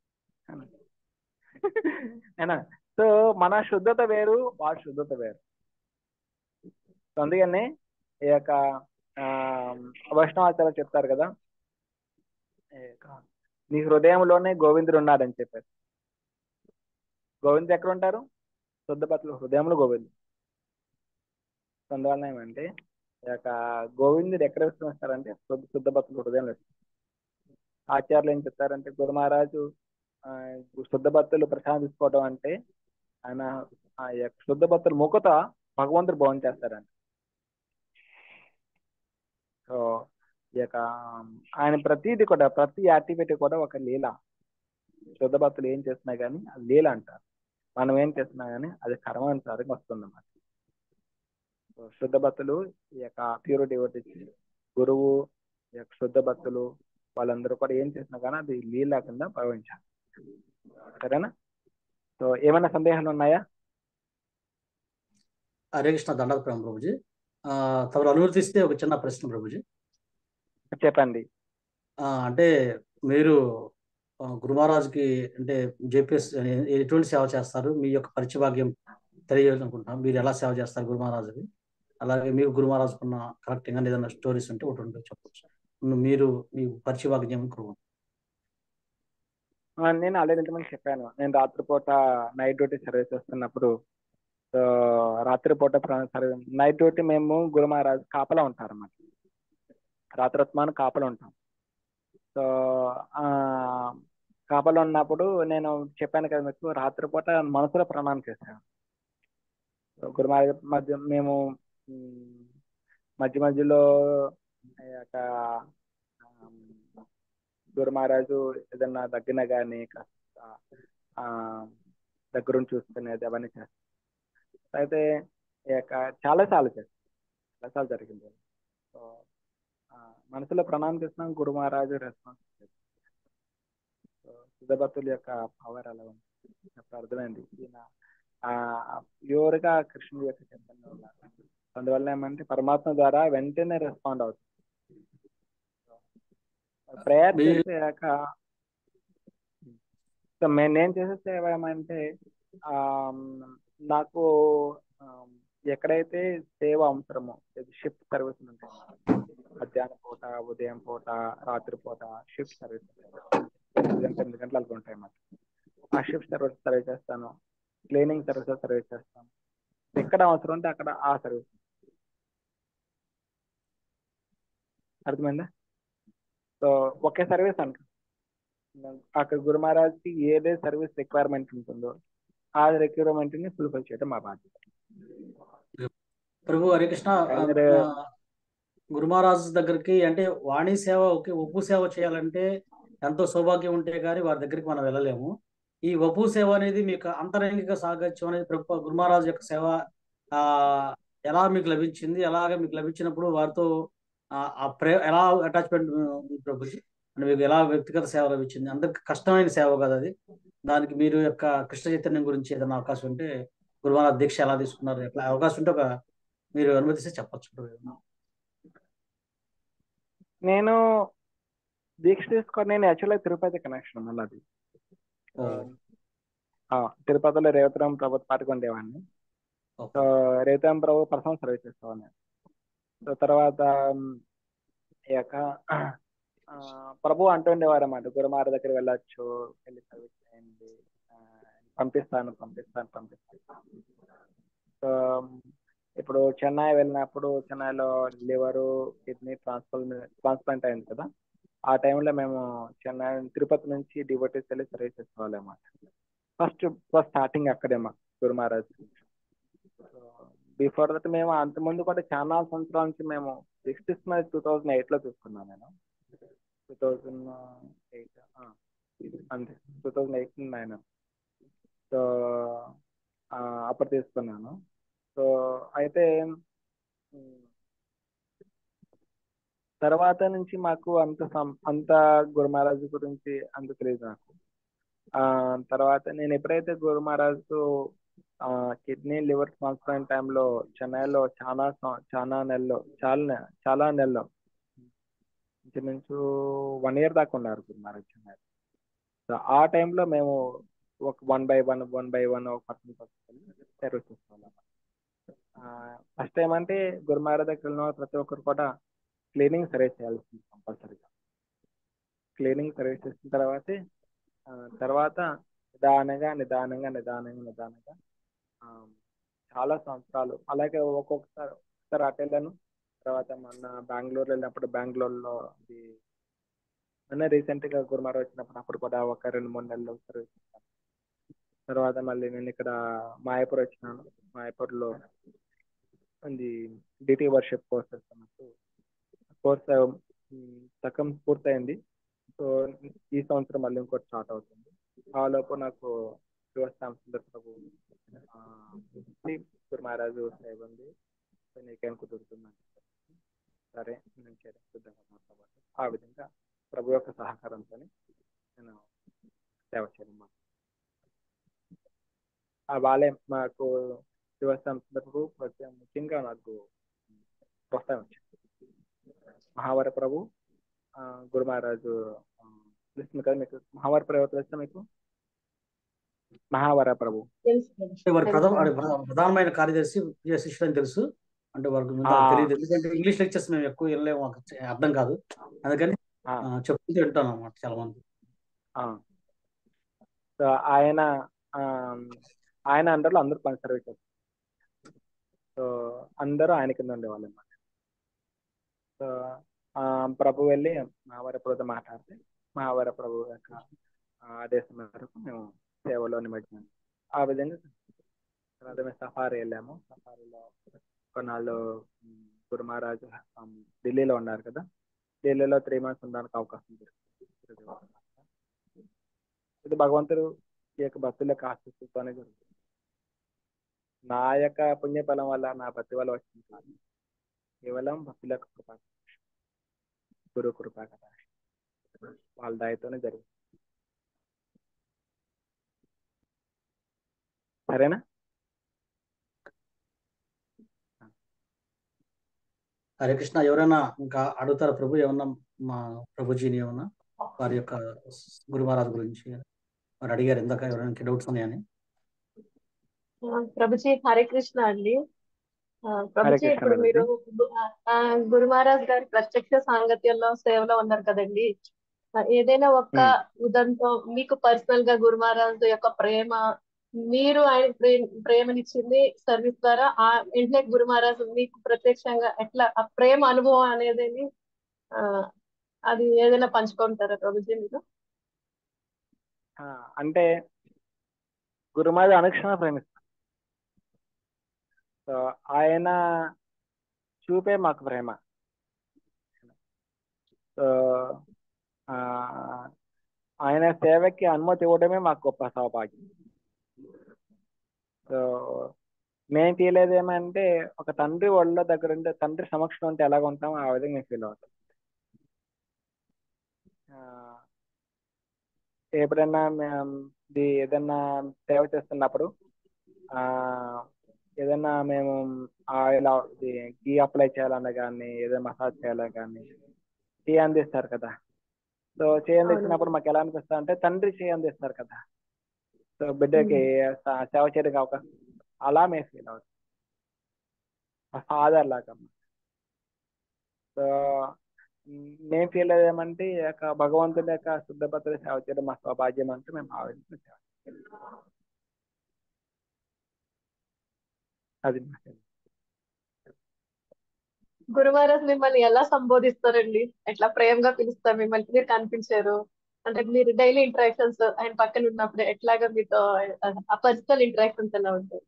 ఏనా సో మన శుద్ధత వేరు వాళ్ళ శుద్ధత వేరు సో అందుకని ఈ యొక్క ఆ, వైష్ణవాచార్య చెప్తారు కదా ఈ యొక్క, నీ హృదయంలోనే గోవిందుడు ఉన్నాడని చెప్పారు గోవిందుడు ఎక్కడ ఉంటారు శుద్ధ భక్తులు హృదయంలో గోవిందుడు సో అందువల్ల ఏమంటే ఈ యొక్క గోవిందుడు ఎక్కడ విశ్రమిస్తారంటే శుద్ధ శుద్ధ భక్తులు హృదయంలో విశ్రమిస్తారు. ఆచార్యులు ఏం చెప్తారంటే గురు మహారాజు ఆ, శుద్ధ భక్తులు ప్రశాంతించుకోవడం అంటే ఆయన ఆ యొక్క శుద్ధ భక్తుల ముఖత భగవంతుడు భవన్ చేస్తారంట సో ఈ యొక్క ఆయన ప్రతిది కూడా ప్రతి యాక్టివిటీ కూడా ఒక లీల శుద్ధ భక్తులు ఏం చేస్తున్నా కానీ అది లీల అంటారు మనం ఏం చేస్తున్నా కానీ అది కర్మానుసారంగా వస్తుందన్నమాట సో శుద్ధ భక్తులు ఈ యొక్క ప్యూర్ డివోటీస్ గురువు ఈ యొక్క శుద్ధ భక్తులు వాళ్ళందరూ కూడా ఏం చేసినా కానీ అది లీల కింద భావించాలి సరేనా సో ఏమైనా సందేహాలు ఉన్నాయా హరే కృష్ణ దండప్రేమ ప్రభుజీ ఆ, తమరు అనుమతిస్తే ఒక చిన్న ప్రశ్న ప్రభుజీ చెప్పండి ఆ, అంటే మీరు ఆ, గురు మహారాజుకి అంటే జేపీఎస్ ఎటువంటి సేవ చేస్తారు మీ యొక్క పరిచయ భాగ్యం తెలియాలనుకుంటున్నాం మీరు ఎలా సేవ చేస్తారు గురు మహారాజుకి అలాగే మీకు గురు మహారాజుకున్న కరెక్టింగ్ అని ఏదైనా స్టోరీస్ ఉంటే ఒకటి ఉంటే చెప్పచ్చు మీరు మీ పరిచయ భాగ్యం గురువు ఆ, నేను ఆల్రెడీ ఇంతకుముందు చెప్పాను నేను రాత్రిపూట నైట్ డ్యూటీ సర్వీస్ చేస్తున్నప్పుడు సో రాత్రిపూట సర్వీస్ నైట్ డ్యూటీ మేము గురు మహారాజ్ కాపలా ఉంటారు అన్నమాట రాత్రత్మాను కాపలా ఉంటాం సో ఆ కాపలో ఉన్నప్పుడు నేను చెప్పాను కదా మీకు రాత్రిపూట మనసులో ప్రణామం చేశాను గురు మహారాజ్ మధ్య మేము ఉమ్, మధ్య మధ్యలో ఆ యొక్క ఆమ్, గురు మహారాజు ఏదన్నా దగ్గర కానీ కాస్త ఆ, దగ్గరుండి చూసుకునేది అవన్నీ చేస్తాం అయితే ఈ యొక్క చాలా సార్లు చేస్తాం చాలా సార్లు జరిగింది సో ఆ, మనసులో ప్రణామం చేస్తున్నాం గురు మహారాజు రెస్పాన్స్ సో సిద్ధభక్తుల యొక్క పవర్ అలా ఉంది అప్పుడు అర్థమైంది ఈయన ఆ ప్యూర్గా కృష్ణుడి యొక్క చైతన్యం ఉన్నారు అందువల్ల ఏమంటే పరమాత్మ ద్వారా వెంటనే రెస్పాండ్ అవుతుంది ప్రేయర్ మీ- చేసాక సో మే- నేను చేసే సేవ ఏమంటే ఆ, నాకు ఆ, ఎక్కడైతే సేవ అవసరమో షిఫ్ట్ సర్వీస్ ఉంటాయి మధ్యాహ్నం పూట ఉదయం పూట రాత్రి పూట షిఫ్ట్ సర్వీస్ ఎనిమిది గంటల ఎనిమిది గంటలకు ఉంటాయి మాకు ఆ షిఫ్ట్ సర్వీస్ సర్వీస్ చేస్తాను క్లీనింగ్ సర్వీసెస్ సర్వీస్ చేస్తాను ఎక్కడ అవసరం ఉంటే అక్కడ ఆ సర్వీస్ అర్థమైందా సో ఒకే సర్వీస్ అంట అక్కడ గురు మహారాజ్కి ఏదే సర్వీస్ రిక్వైర్మెంట్ ఉంటుందో ఆ రిక్వైర్మెంట్ ని ఫుల్ఫిల్ చేయడం మా బాధ్యత ప్రభు హరే కృష్ణ ఆ, అందరూ- ఆ, గురు మహారాజ్ దగ్గరికి అంటే వాణి సేవ ఒకే ఒప్పు సేవ చేయాలంటే ఎంతో సౌభాగ్యం ఉంటే కానీ వారి దగ్గరికి మనం వెళ్ళలేము ఈ వపు సేవ అనేది మీకు అంతరంగిక సాగత్యం అనేది ప్రభు గురు మహారాజ్ యొక్క సేవ ఆ ఎలా మీకు లభించింది ఎలాగ మీకు లభించినప్పుడు వారితో ఆ ఆ ప్రే ఎలా అటాచ్మెంట్ ఉంది ప్రభుజీ అంటే మీకు ఎలా వ్యక్తిగత సేవ లభించింది అందరికి కష్టమైన సేవ కదా అది దానికి మీరు యొక్క కృష్ణ చైతన్యం గురించి ఏదైనా అవకాశం ఉంటే గురు మహారాజ్ దీక్ష ఎలా తీసుకున్నారు ఎట్లా అవకాశం ఉంటే ఒక మీరు అనుమతిస్తే చెప్పచ్చు ప్రభు. నేను దీక్ష తీసుకొని నేను యాక్చువల్గా తిరుపతి కనెక్షన్ మళ్ళీ అది ఓ, ఆ, తిరుపతిలో రేవతరాం ప్రభుత్వ పార్టీ ఉండేవాడిని okay. So Revataram Prabhu personal service చేసేవాడిని సో తర్వాత ఉమ్, ఈ యొక్క ఆ, ప్రభు అంటుండేవారు అన్నమాట గురుమార దగ్గర వెళ్ళొచ్చు వెళ్ళి సర్వీస్ చేయండి ఆ, పంపిస్తాను పంపిస్తాను పంపిస్తాను సో ఇప్పుడు చెన్నై వెళ్ళినప్పుడు చెన్నైలో లివరు కిడ్నీ ట్రాన్స్ప్లాంట్ ట్రాన్స్ప్లాంట్ అయింది కదా ఆ టైంలో మేము చెన్నై తిరుపతి నుంచి డివోటీస్ వెళ్ళి సర్వీస్ చేసేవాళ్ళం అన్నమాట ఫస్ట్ ఫస్ట్ స్టార్టింగ్ అక్కడే మా గురు మహారాజ్ బిఫోర్ దట్ మేము అంత ముందు కూడా చాలా సంవత్సరాల నుంచి మేము సిక్స్టీస్ మీద టూ థౌజండ్ ఎయిట్ లో చూసుకున్నాను నేను టూ థౌజండ్ ఎయిట్ అంతే two thousand eight nine so ఆ, అప్పుడు తీసుకున్నాను సో అయితే ఉమ్, తర్వాత నుంచి మాకు అంత సం- అంత గురు మహారాజ్ గురించి అంత తెలియదు నాకు ఆ తర్వాత నేను ఎప్పుడైతే Guru Maharaj kidney liver transplant టైంలో చెన్నైలో చాలా సం- చాలా నెలలు చాలా నె- చాలా నెలలు ఇంచుమించు వన్ ఇయర్ దాకా ఉన్నారు గురు మహారాజ్ చెన్నై సో ఆ టైంలో మేము ఒక one by one one by one ఒక పర్సన్ పర్సన్ సర్వీస్ చేసుకోవాలి ఫస్ట్ టైం అంటే గురు మహారాజ్ దగ్గర ఉన్న ప్రతి ఒక్కరు కూడా క్లీనింగ్ సర్వీస్ చేయాల్సింది కంపల్సరీగా క్లీనింగ్ సర్వీస్ చేసిన తర్వాతే ఆ, తర్వాత నిదానంగా నిదానంగా నిదానంగా నిదానంగా ఆ, చాలా సంవత్సరాలు అలాగే ఒక్కొక్కసారి ఒకసారి అటు వెళ్ళాను తర్వాత మొన్న బెంగళూరు వెళ్ళినప్పుడు బెంగళూరులో ఇది మొన్న రీసెంట్ గా గురుమారు వచ్చినప్పుడు అప్పుడు కూడా ఒక రెండు మూడు నెలలు సర్వీస్ చేశాను తర్వాత మళ్ళీ నేను ఇక్కడ మాయాపూర్ వచ్చినాను మాయాపూర్లో ఇది డిటి వర్షిప్ కోర్స్ చేస్తున్నట్టు కోర్స్ సగం పూర్తయింది సో ఈ సంవత్సరం మళ్ళీ ఇంకోటి స్టార్ట్ అవుతుంది ఆ లోపు నాకు శివస్థానం సుందర ప్రభు ఆ, గురు మహారాజు సేవ ఉంది సో నీకేం కుదురుతుంది అని చెప్పారు. సరే నేను చేయడం సిద్ధంగా ఉన్నాను కాబట్టి ఆ విధంగా ప్రభు యొక్క సహకారంతో నేను సేవ చేయడం మొదలు ఆ వాళ్ళే మాకు శివస్థానం సుందర ప్రభు ప్రత్యేక ముఖ్యంగా నాకు ప్రోత్సాహం వచ్చింది మహావర ప్రభు ఆ, గురు మహారాజు ఆ, తెలుస్తుంది కదా మీకు మహావర ప్రభు తెలుసా మీకు మహావర ప్రభు తెలుసు కదా. అంటే వారి ప్రథమ వారి ప్ర- ప్రధానమైన కార్యదర్శి ప్రియ శిష్యుడు అని తెలుసు అంటే వారికి ముందు ఆ. తెలియదు ఎందుకంటే ఇంగ్లీష్ లెక్చర్స్ మేము ఎక్కువ వినలేము మాకు చ- అర్థం కాదు అందుకని ఆ, ఆ, చెప్తుంటే వింటాను అన్నమాట చాలా మంది ఆ. సో ఆయన ఆ, ఆయన అండర్లో అందరూ పని సర్వీస్ చేస్తారు సో అందరూ ఆయన కింద ఉండేవాళ్ళు అన్నమాట సో ఆ, ప్రభు వెళ్ళి మహావర ప్రభుతో మాట్లాడితే మహావర ప్రభు యొక్క ఆదేశం మేరకు మేము సేవలో నిమగ్నం ఆ విధంగా తర్వాత మేము సఫారీ వెళ్ళాము సఫారీలో కొన్నాళ్ళు ఉమ్, గురు మహారాజు ఉమ్, ఢిల్లీలో ఉన్నారు కదా ఢిల్లీలో త్రీ మంత్స్ ఉండడానికి అవకాశం దొరికింది ఇది భగవంతుడు ఈ యొక్క భక్తుల యొక్క ఆశీస్సుతోనే జరుగుతుంది నా యొక్క పుణ్యఫలం వల్ల నా భక్తి వల్ల వచ్చింది కాదు కేవలం భక్తుల యొక్క కృప గురు కృప కదా వాళ్ళ దయతోనే జరుగుతుంది సరేనా హరే కృష్ణ ఎవరైనా ఇంకా అడుగుతారా ప్రభు ఏమన్నా మా ప్రభుజీని ఏమన్నా వారి యొక్క గురు మహారాజ్ గురించి వారు అడిగారు ఇందాక ఎవరైనా డౌట్స్ ఉన్నాయని ఆ, ప్రభుజీ హరే కృష్ణ అండి ఆ, ప్రభుజీ కృష్ణ ఇప్పుడు మీరు ఆ, గురు మహారాజ్ గారి ప్రత్యక్ష సాంగత్యంలో సేవలో ఉన్నారు కదండి ఆ, ఏదైనా ఒక్క ఉదంతం మీకు పర్సనల్ గా గురు మహారాజ్ యొక్క ప్రేమ మీరు ఆయన ప్రేమ ప్రేమనిచ్చింది సర్వీస్ ద్వారా ఆ వెంటనే గురు మహారాజ్ మీకు ప్రత్యక్షంగా ఎట్లా ఆ ప్రేమ అనుభవం అనేది ఆ అది ఏదైనా పంచుకుంటారా ప్రభుజీ మీరు ఆ, అంటే గురుమాది అనుక్షణ ప్రేమిస్తాం సో ఆయన చూపే మాకు ప్రేమ సో ఆ, ఆయన సేవకి అనుమతి ఇవ్వడమే మాకు గొప్ప సౌభాగ్యం సో మేము ఫీల్ అయ్యేది ఏమంటే ఒక తండ్రి ఒళ్ళ దగ్గర ఉంటే తండ్రి సమక్షంలో ఉంటే ఎలాగ ఉంటామో ఆ విధంగా మేము ఫీల్ అవుతాం ఆ, ఎప్పుడైనా మేము ఇది ఏదైనా సేవ చేస్తున్నప్పుడు ఆ ఏదైనా మేము ఆయిల్ ఇది గీ అప్లై చేయాలన్నా కానీ ఏదైనా మసాజ్ చేయాలన్నా కానీ చేయి అందిస్తారు కదా సో చేయి అందిస్తున్నప్పుడు మాకు ఎలా అనిపిస్తుంది అంటే తండ్రి చేయి అందిస్తారు కదా సో బిడ్డకి స- సేవ చేయడానికి అవకాశం అలా మేము ఫీల్ అవుతాం ఫాదర్ లాగా సో మేము ఫీల్ అయ్యేమంటే ఈ యొక్క భగవంతుడి యొక్క శుద్ధ భద్ర సేవ చేయడం మా స్వభాగ్యం అంటే మేము భావించిన సేవ అది మా feeling. గురు మహారాజ్ మిమ్మల్ని ఎలా సంబోధిస్తారండి ఎట్లా ప్రేమగా పిలుస్తారు మిమ్మల్ని మీరు కనిపించారు అంటే మీరు డైలీ ఇంటరాక్షన్స్ ఆయన పక్కన ఉన్నప్పుడు ఎట్లాగా మీతో ఆ పర్సనల్ ఇంటరాక్షన్స్ ఎలా ఉంటాయి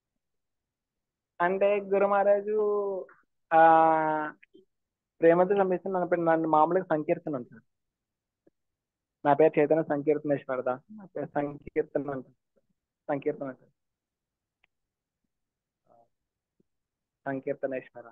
అంటే గురు మహారాజు ఆ ప్రేమతో సంబంధించి నన్ను నన్ను మామూలుగా సంకీర్తన అంటారు నా పేరు చైతన్య సంకీర్తనేశ్వర దాస్ నా పేరు సంకీర్తన అంటారు సంకీర్తన అంటారు సంకీర్తనేశ్వర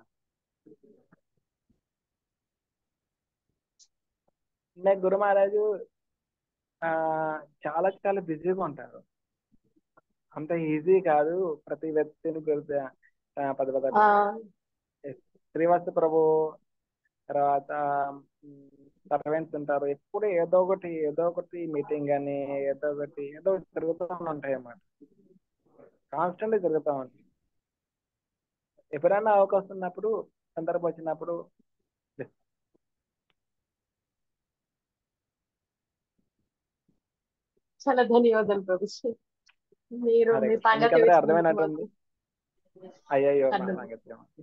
అంటే గురు మహారాజు ఆ చాలా చాలా బిజీగా ఉంటారు అంత ఈజీ కాదు ప్రతి వ్యక్తిని గురి ఆ, పద పద ఆ శ్రీవాస ప్రభు తర్వాత సర్వెంట్స్ ఉంటారు ఎప్పుడు ఏదో ఒకటి ఏదో ఒకటి మీటింగ్ కానీ ఏదో ఒకటి ఏదో ఒకటి జరుగుతూ ఉంటాయి అన్నమాట కాన్స్టెంట్ జరుగుతూ ఉంటాయి ఎప్పుడైనా అవకాశం ఉన్నప్పుడు సందర్భం వచ్చినప్పుడు చాలా ధన్యవాదాలు ప్రభు మీరు హరే మీ కృష్ణ. సంగతి మీకందరూ విషయం అర్థమైనట్టుంది అయ్యయ్యో నా అర్థం. సంగతి ఏమో.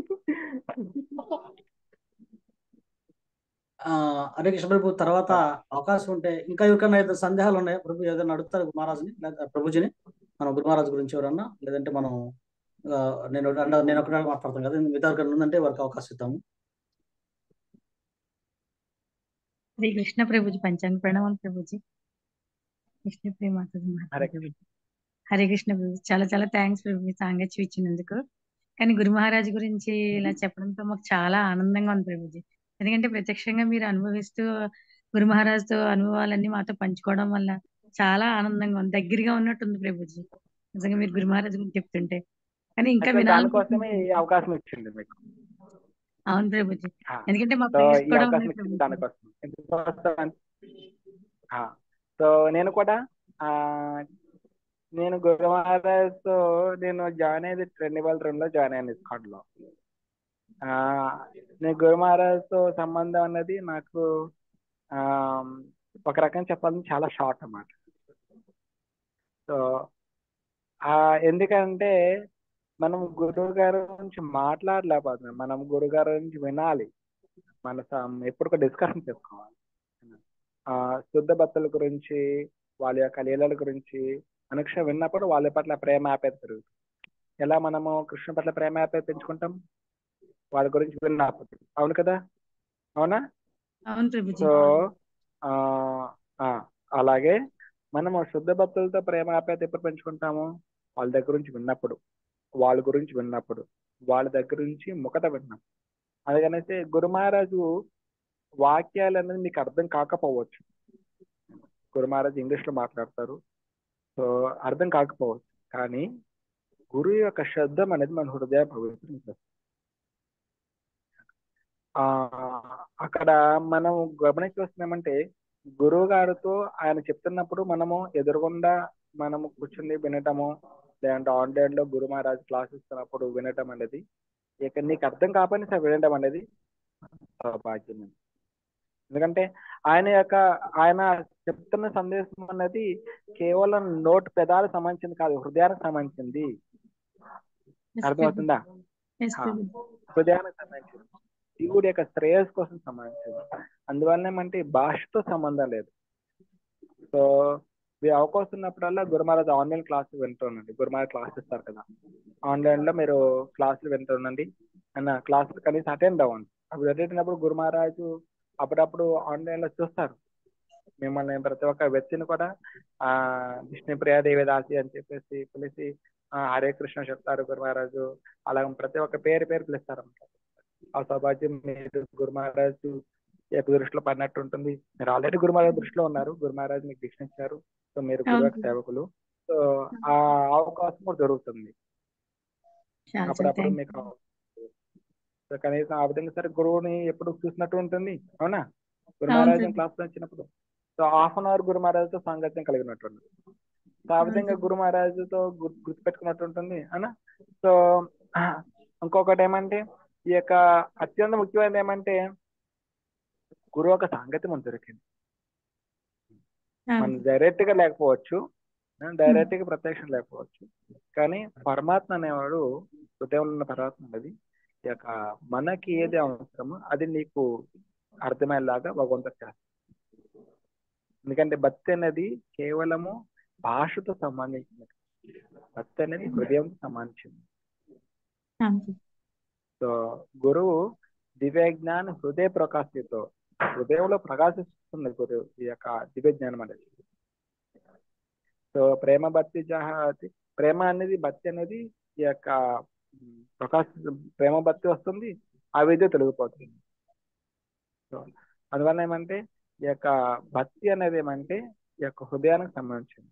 ఆ, హరే కృష్ణ ప్రభు తర్వాత అవకాశం ఉంటే ఇంకా ఎవరికైనా ఏదైనా సందేహాలు ఉన్నాయా ప్రభు ఏదైనా అడుగుతారు మహారాజుని లేదా ప్రభుజీని మనం గురు మహారాజు గురించి ఎవరన్నా లేదంటే మనం ఆ, నేను అంటే నేను ఒకటే మాట్లాడతాను కదా మిగతా ఎవరికైనా ఉందంటే వారికి అవకాశం ఇద్దాము శ్రీ కృష్ణ ప్రభుజీ పంచాంగ ప్రణామాలు ప్రభుజీ కృష్ణ ప్రేమ హరే హరే కృష్ణ ప్రభు చాలా చాలా థ్యాంక్స్ ప్రభు సాంగత్యం ఇచ్చినందుకు కానీ గురు మహారాజ్ గురించి ఇలా చెప్పడంతో మాకు చాలా ఆనందంగా ఉంది ప్రభుజీ ఎందుకంటే ప్రత్యక్షంగా మీరు అనుభవిస్తూ గురు మహారాజ్తో అనుభవాలన్నీ మాతో పంచుకోవడం వల్ల చాలా ఆనందంగా ఉంది దగ్గరగా ఉన్నట్టుంది ప్రభుజీ నిజంగా మీరు గురు మహారాజ్ గురించి చెప్తుంటే కానీ ఇంకా అయితే దానికోసమే వినాలనుకుంటున్నాను ఈ అవకాశం ఇచ్చింది మీకు అవును ప్రభుజీ ఆ. ఎందుకంటే మా సో ప్రేయర్స్ ఈ కూడా అవకాశం ఉన్నాయి ఇచ్చింది ప్రభుజీ దానికోసం ఎందుకోసం అంటే- ఆ, సో నేను కూడా ఆ నేను గురు మహారాజ్ తో నేను జాయిన్ అయ్యేది రెండు వేల రెండులో జాయిన్ అయ్యాను ఇస్కాన్ లో ఆ నేను గురు మహారాజ్ తో సంబంధం అన్నది నాకు ఆ ఒక రకంగా చెప్పాలంటే చాలా షార్ట్ అన్నమాట సో ఆ ఎందుకంటే మనం గురువు గారి గురించి మాట్లాడలేకపోతున్నాం మనం గురువు గారి గురించి వినాలి మన స- ఎప్పుడు ఒక డిస్కషన్ చేసుకోవాలి ఆ శుద్ధ భక్తుల గురించి వాళ్ళ యొక్క లీలల గురించి అనుక్షణం విన్నప్పుడు వాళ్ళ పట్ల ప్రేమ ఆప్యాయత పెరుగుతుంది ఎలా మనము కృష్ణుని పట్ల ప్రేమ ఆప్యాయత పెంచుకుంటాం వాళ్ళ గురించి విన్నప్పుడు అవును కదా అవునా అవును ప్రభుజీ సో ఆ ఆ, అలాగే మనము శుద్ధ భక్తులతో ప్రేమ ఆప్యాయత ఎప్పుడు పెంచుకుంటాము వాళ్ళ దగ్గర నుంచి విన్నప్పుడు వాళ్ళ గురించి విన్నప్పుడు వాళ్ళ దగ్గర నుంచి ముఖత విన్నాం అందుకనేసి గురు మహారాజు వాక్యాలు అనేది మీకు అర్థం కాకపోవచ్చు గురు మహారాజు ఇంగ్లీష్ లో మాట్లాడతారు సో అర్థం కాకపోవచ్చు కానీ గురువు యొక్క శబ్దం అనేది మన హృదయ పవిత్రం చేస్తుంది. ఆ అక్కడ మనం గమనించి వస్తున్నామంటే గురువు గారితో ఆయన చెప్తున్నప్పుడు మనము ఎదురుగుండా మనము కూర్చుని వినటము లేదంటే ఆన్లైన్ లో గురు మహారాజ్ క్లాస్ ఇస్తున్నప్పుడు వినటం అనేది ఇక నీకు అర్థం కాకపోయినా సరే వినడం అనేది సౌభాగ్యం ఎందుకంటే ఆయన యొక్క ఆయన చెప్తున్న సందేశం అనేది కేవలం నోట్ పెదాలకు సంబంధించింది కాదు హృదయానికి సంబంధించింది ఎస్ అర్థమవుతుందా ఎస్ ఆ. ప్రభుజీ హృదయానికి సంబంధించింది శివుడి యొక్క శ్రేయస్ కోసం సంబంధించింది అందువల్ల ఏమంటే భాషతో సంబంధం లేదు సో మీ అవకాశం ఉన్నప్పుడల్లా గురుమారాజ్ ఆన్లైన్ క్లాస్ వింటుండండి గురుమారాజ్ క్లాస్ ఇస్తారు కదా ఆన్లైన్ లో మీరు క్లాసులు వింటుండండి అన్న క్లాసులు కనీసం అటెండ్ అవ్వండి అప్పుడు అటెండ్ అయినప్పుడు గురుమహారాజు అప్పుడప్పుడు ఆన్లైన్ లో చూస్తారు మిమ్మల్ని ప్రతి ఒక్క వ్యక్తిని కూడా ఆ విష్ణుప్రియ దేవిదాసి అని చెప్పేసి పిలిచి ఆ, హరే కృష్ణ చెప్తారు గురుమహారాజు అలాగే ప్రతి ఒక్క పేరు పేరు పిలుస్తారు అన్నమాట ఆ సౌభాగ్యం మీరు గురుమహారాజు యొక్క దృష్టిలో పడినట్టు ఉంటుంది మీరు ఆల్రెడీ గురుమహారాజు దృష్టిలో ఉన్నారు గురుమహారాజు మీకు దీక్ష ఇచ్చారు సో మీరు గురు యొక్క అవును. సేవకులు సో ఆ అవకాశం కూడా దొరుకుతుంది చాలా చాలా అప్పుడప్పుడు థ్యాంక్ మీకు సో కనీసం ఆ విధంగా సరే గురువుని ఎప్పుడు చూసినట్టు ఉంటుంది అవునా గురు అవును మహారాజు ప్రభు. క్లాస్ లో వచ్చినప్పుడు so half an hour Guru మహారాజుతో సాంగత్యం కలిగినట్టు ఉంటుంది సో ఆ అవును విధంగా ప్రభు. గురు మహారాజుతో గుర్- గుర్తుపెట్టుకున్నట్టు ఉంటుంది అవునా సో ఇంకొకటి ఏమంటే ఈ యొక్క అత్యంత ముఖ్యమైనది ఏమంటే గురువు యొక్క సాంగత్యం మనకు దొరికింది అవును మన డైరెక్ట్ గా లేకపోవచ్చు డైరెక్ట్ గా ప్రత్యక్షం లేకపోవచ్చు కానీ పరమాత్మ అనేవాడు హృదయంలో ఉన్న పరమాత్మ అనేది ఈ యొక్క మనకి ఏది అవసరమో అది నీకు అర్థమయ్యేలాగా భగవంతుడు చేస్తాడు ఎందుకంటే భక్తి అనేది కేవలము భాషతో సంబంధించినది భక్తి అనేది హృదయంతో సంబంధించింది అవును ప్రభు. సో గురువు దివ్య జ్ఞాన హృదయ ప్రకాశితో హృదయంలో ప్రకాశిస్తుంది గురువు ఈ యొక్క దివ్య జ్ఞానం అనేది సో ప్రేమ భక్తి జహాతి ప్రేమ అనేది భక్తి అనేది ఈ యొక్క ఉమ్, ప్రకాశ ప్రేమ భక్తి వస్తుంది ఆ విద్య తొలగిపోతుంది సో అందువల్ల ఏమంటే ఈ యొక్క భక్తి అనేది ఏమంటే ఈ యొక్క హృదయానికి సంబంధించింది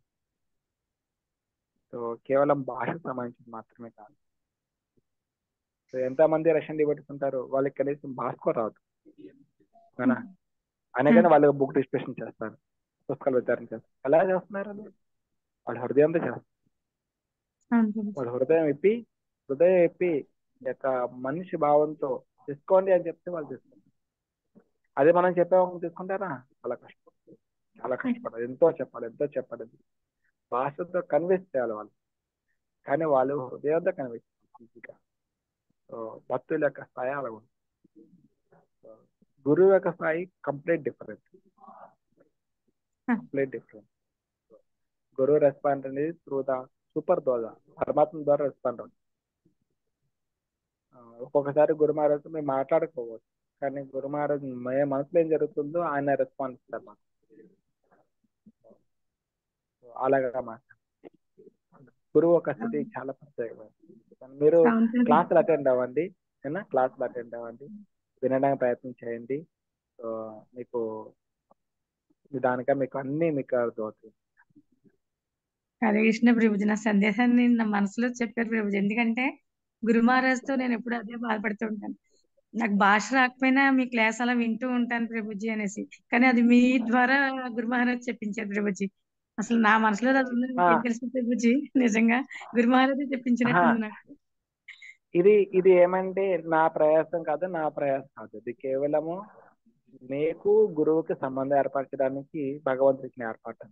సో కేవలం భాషకు సంబంధించింది మాత్రమే కాదు సో ఎంతమంది రష్యన్ డిబేట్స్ ఉంటారు వాళ్ళకి కనీసం భాష కూడా రాదు అవునా అనగానే వాళ్ళు బుక్ డిస్కషన్ చేస్తారు పుస్తకాలు విచారణ చేస్తారు ఎలా చేస్తున్నారు అది వాళ్ళ హృదయంతో చేస్తారు అవును ప్రభు. వాళ్ళ హృదయం ఇప్పి హృదయం ఇప్పి ఈ యొక్క మనిషి భావంతో తీసుకోండి అని చెప్తే వాళ్ళు తీసుకుంటారు అదే మనం చెప్పే తీసుకుంటారా చాలా కష్టం చాలా కష్టపడాలి ఎంతో చెప్పాలి ఎంతో చెప్పాలి భాషతో కన్విన్స్ చేయాలి వాళ్ళు కానీ వాళ్ళు హృదయంతో కన్విన్స్ ఈజీగా సో భక్తుల యొక్క స్థాయి అలా ఉంది సో గురువు యొక్క స్థాయి కంప్లీట్ డిఫరెంట్ కంప్లీట్ డిఫరెంట్ గురువు రెస్పాండ్ అనేది త్రూ ద సూపర్ ద్వారా పరమాత్మ ద్వారా రెస్పాండ్ అవుతుంది ఆ, ఒక్కొక్కసారి గురు మహారాజు మేము మాట్లాడుకోవచ్చు కానీ గురు మహారాజు మే మనసులో ఏం జరుగుతుందో ఆయన రెస్పాన్స్ ఇస్తారు మాకు సో అలాగా మాట గురువు ఒక స్థితి చాలా ప్రత్యేకమైనది మీరు అవును ప్రభు. క్లాసులు అటెండ్ అవ్వండి ఏనా క్లాసులు అటెండ్ అవ్వండి వినడానికి ప్రయత్నం చేయండి సో మీకు దానిక మీకు అన్ని మీకు అర్థమవుతుంది హరే కృష్ణ ప్రభుజీ నా సందేశాన్ని నా మనసులో చెప్పారు ప్రభుజీ ఎందుకంటే గురు మహారాజ్తో నేను ఎప్పుడు అదే బాధపడుతూ ఉంటాను నాకు భాష రాకపోయినా మీ క్లాస్ అలా వింటూ ఉంటాను ప్రభుజీ అనేసి కానీ అది మీ ద్వారా గురు మహారాజ్ చెప్పించారు ప్రభుజీ అసలు నా మనసులో అది ఉందని ఆ, మీకేం తెలుసు ప్రభుజీ నిజంగా గురు మహారాజ్ ఆహా, చెప్పించినట్టుంది నాకు ఇది ఇది ఏమంటే నా ప్రయాసం కాదు నా ప్రయాసం కాదు ఇది కేవలము మీకు గురువుకి సంబంధం ఏర్పరచడానికి భగవంతుడి ఇచ్చిన ఏర్పాటు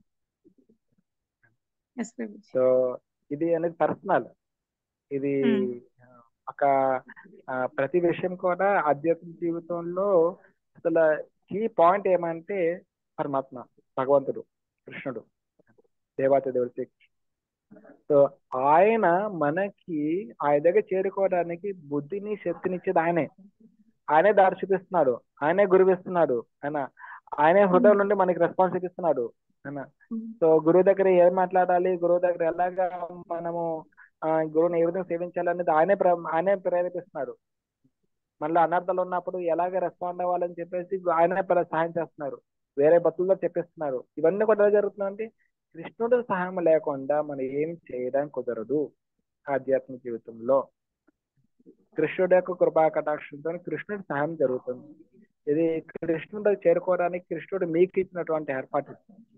ఎస్ ప్రభుజీ సో ఇది అనేది పర్సనల్ ఇది ఉమ్, ఆ, ఒక ఆ, ప్రతి విషయం కూడా ఆధ్యాత్మిక జీవితంలో అసలు కీ పాయింట్ ఏమంటే పరమాత్మ భగవంతుడు కృష్ణుడు దేవాతి దేవుడు శ్రీకృష్ణుడు సో ఆయన మనకి ఆయన దగ్గర చేరుకోవడానికి బుద్ధిని శక్తిని ఇచ్చేది ఆయనే ఆయనే దారి చూపిస్తున్నాడు ఆయనే గురువిస్తున్నాడు ఆయన ఆయనే హృదయం నుండి మనకి రెస్పాన్సిబిలిటీ ఇస్తున్నాడు ఆయన సో గురువు దగ్గర ఏం మాట్లాడాలి గురువు దగ్గర ఎలాగా మనము ఆ, గురువుని ఏ విధంగా సేవించాలనేది ఆయనే ప్ర- ఆయనే ప్రేరేపిస్తున్నాడు మళ్ళీ అనర్థాలు ఉన్నప్పుడు ఎలాగ రెస్పాండ్ అవ్వాలని చెప్పేసి ఆయనే ప్ర- సహాయం చేస్తున్నారు వేరే భక్తులతో చెప్పిస్తున్నారు ఇవన్నీ కూడా ఎలా జరుగుతుందంటే కృష్ణుడు సహాయం లేకుండా మనం ఏం చేయడం కుదరదు ఆధ్యాత్మిక జీవితంలో కృష్ణుడు యొక్క కృపా కటాక్షంతో కృష్ణుడి సహాయం జరుగుతుంది ఇది కృష్ణుడు చేరుకోవడానికి కృష్ణుడు మీకు ఇచ్చినటువంటి ఏర్పాటు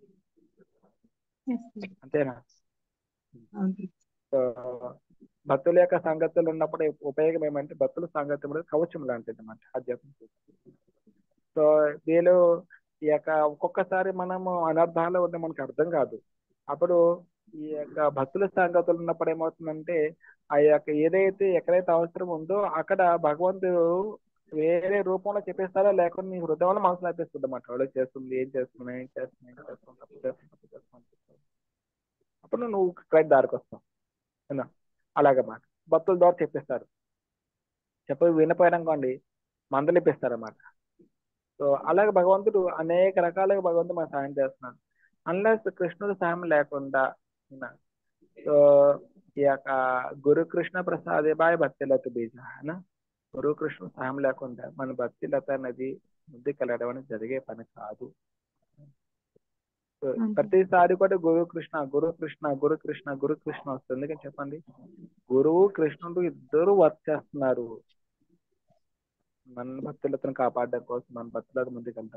అంతేనా అవును. సో భక్తుల యొక్క సంగతులు ఉన్నప్పుడు ఉపయోగం ఏమంటే భక్తుల సంగతి కూడా కవచం లాంటిది అన్నమాట ఆధ్యాత్మిక జీవితం. సో వీళ్ళు ఈ యొక్క ఒక్కొక్కసారి మనము అనర్థాలు ఉంటే మనకు అర్థం కాదు అప్పుడు ఈ యొక్క భక్తుల సంగతులు ఉన్నప్పుడు ఏమవుతుందంటే ఆ యొక్క ఏదైతే ఎక్కడైతే అవసరం ఉందో అక్కడ భగవంతుడు వేరే రూపంలో చెప్పేస్తారో లేకుండా నీ హృదయంలో మనసులో అనిపిస్తుంది అన్నమాట వాళ్ళు చేస్తుంది ఏం చేస్తున్నా ఏం చేస్తున్నా ఏం చేస్తున్నా తప్పు చేస్తున్నా, తప్పు చేస్తున్నా అని చెప్తారు. అప్పుడు నువ్వు కరెక్ట్ దారికి వస్తావు అవునా అలాగన్నమాట భక్తుల ద్వారా చెప్పిస్తారు చెప్పి వినపోయానుకోండి మందలిపిస్తారు అన్నమాట సో అలాగే భగవంతుడు అనేక రకాలుగా భగవంతుడు మనకు సహాయం చేస్తున్నాడు అన్లెస్ కృష్ణుడు సహాయం లేకుండా అవునా? సో ఈ యొక్క గురు కృష్ణ ప్రసాదే బాయ్ భక్తి లత బీజ అవునా? గురు కృష్ణ సహాయం లేకుండా మన భక్తి లత అనేది ముందుకెళ్ళడం అనేది జరిగే పని కాదు సో ప్రతిసారి కూడా గురు కృష్ణ గురు కృష్ణ గురు కృష్ణ గురు కృష్ణ వస్తుంది ఎందుకని చెప్పండి గురువు కృష్ణుడు ఇద్దరు వర్క్ చేస్తున్నారు మన భక్తులతను కాపాడడం కోసం మన భక్తులకు ముందుకు వెళ్తాం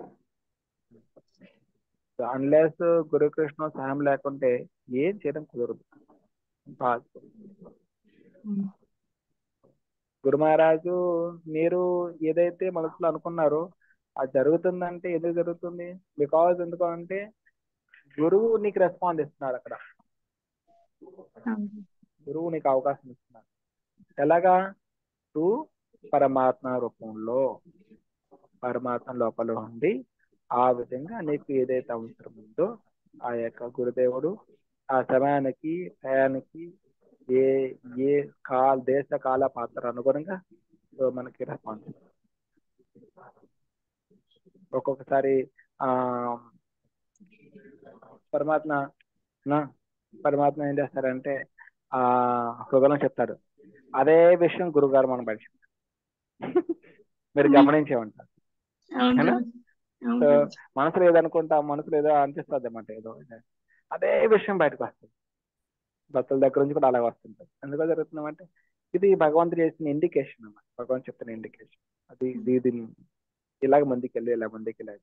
అన్లెస్ గురు కృష్ణ సహాయం లేకుంటే ఏం చేయడం కుదరదు Impossible. ఉమ్. గురు మహారాజు మీరు ఏదైతే మనసులో అనుకున్నారో అది జరుగుతుందంటే ఎందుకు జరుగుతుంది బికాజ్ ఎందుకు అంటే గురువు నీకు రెస్పాన్స్ ఇస్తున్నాడు అక్కడ అవును. గురువు నీకు అవకాశం ఇస్తున్నాడు ఎలాగా టు పరమాత్మ రూపంలో పరమాత్మ లోపల ఉండి ఆ విధంగా నీకు ఏదైతే అవసరం ఉందో ఆ యొక్క గురుదేవుడు ఆ సమయానికి టయానికి ఏ ఏ కాల దేశ కాల పాత్ర అనుగుణంగా సో మనకి రెస్పాన్స్ ఒక్కొక్కసారి ఆ పరమాత్మ నా పరమాత్మ ఏం చేస్తారంటే ఆ హృదయం చెప్తాడు అదే విషయం గురుగారు మనం బయట చెప్తారు. మీరు గమనించే ఉంటారు అవును. అవునా? అవును. సో మనసులో ఏదనుకుంటా మనసులో ఏదో అనిపిస్తుంది అన్నమాట ఏదో అదే విషయం బయటకు వస్తుంది భక్తుల దగ్గర నుంచి కూడా అలా వస్తుంటది ఎందుకో జరుగుతుందంటే ఇది భగవంతుడు చేసిన ఇండికేషన్ అన్నమాట భగవంతు చెప్తున్న ఇండికేషన్ అది ఇది ఇది ఇలాగ ముందుకు వెళ్ళి ఇలా ముందుకు వెళ్ళాలి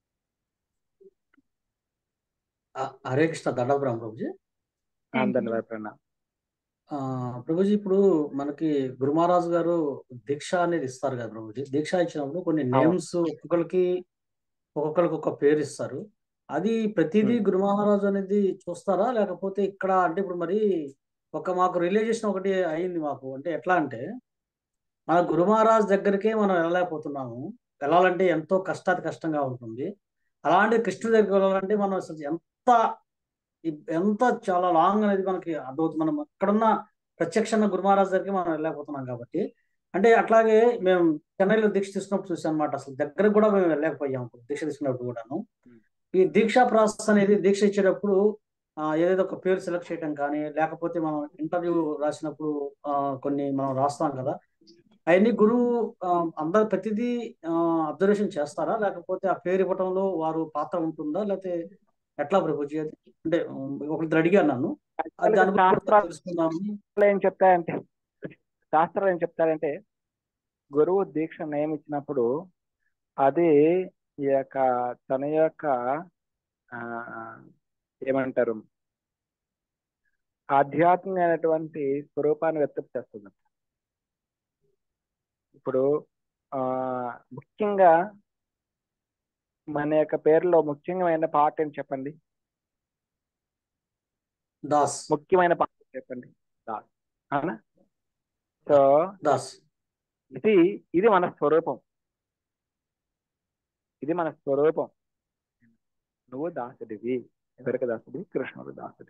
ఆ, హరే కృష్ణ దండపురం ప్రభుజీ అందరి వైపున ఆ, ప్రభుజీ ఇప్పుడు మనకి గురు మహారాజు గారు దీక్ష అనేది ఇస్తారు కదా ప్రభుజీ దీక్ష ఇచ్చినప్పుడు కొన్ని నేమ్స్ ఒక్కొక్కరికి ఒక్కొక్కరికి ఒక పేరు ఇస్తారు అది ప్రతిదీ Hmm. గురు మహారాజు అనేది చూస్తారా లేకపోతే ఇక్కడ అంటే ఇప్పుడు మరి ఒక మాకు రిలేషన్ ఒకటి అయింది మాకు అంటే ఎట్లా అంటే మన గురు మహారాజ్ దగ్గరికే మనం వెళ్ళలేకపోతున్నాము వెళ్ళాలంటే ఎంతో కష్టాతి కష్టంగా ఉంటుంది అలాంటి కృష్ణుడి దగ్గరికి వెళ్ళాలంటే మనం అసలు ఎంత ఎంత చాలా లాంగ్ అనేది మనకి అర్థమవుతుంది మనం అక్కడున్న ప్రత్యక్షంగా గురు మహారాజ్ దగ్గరికి మనం వెళ్ళలేకపోతున్నాం కాబట్టి అంటే అట్లాగే మేము చెన్నైలో దీక్ష తీసుకున్నప్పుడు చూసాం అనమాట అసలు దగ్గరకు కూడా మేము వెళ్ళలేకపోయాం దీక్ష తీసుకున్నప్పుడు కూడాను ఈ దీక్షా ప్రాసెస్ అనేది దీక్ష ఇచ్చేటప్పుడు ఆ, ఏదైతే ఒక పేరు సెలెక్ట్ చేయడం కానీ లేకపోతే మనం ఇంటర్వ్యూ రాసినప్పుడు ఆ, కొన్ని మనం రాస్తాం కదా అవన్నీ గురువు ఆ, అందరు ప్రతిదీ అబ్జర్వేషన్ చేస్తారా లేకపోతే ఆ పేరు ఇవ్వటంలో వారు పాత్ర ఉంటుందా లేకపోతే ఎట్లా ప్రభుజీ అది అంటే ఉమ్, ఒకరిద్దరు అడిగాను నన్ను అది దాని గురించి కూడా శాస్త్రాలు తెలుసుకుందామని ఏం చెప్తాయంటే శాస్త్రాలు ఏం చెప్తారంటే గురువు దీక్ష నియమించినప్పుడు అది ఈ యొక్క తన యొక్క ఆ, ఏమంటారు ఆధ్యాత్మికమైనటువంటి స్వరూపాన్ని వ్యక్తం చేస్తుంది ఇప్పుడు ఆ ముఖ్యంగా మన యొక్క పేరులో ముఖ్యమైన పార్ట్ ఏంటి చెప్పండి దాస్ ముఖ్యమైన పార్ట్ చెప్పండి దాస్ అవునా సో దాస్ ఇది ఇది మన స్వరూపం ఇది మన స్వరూపం నువ్వు దాసుడివి ఎవరికి దాసుడి కృష్ణుడు దాసుడి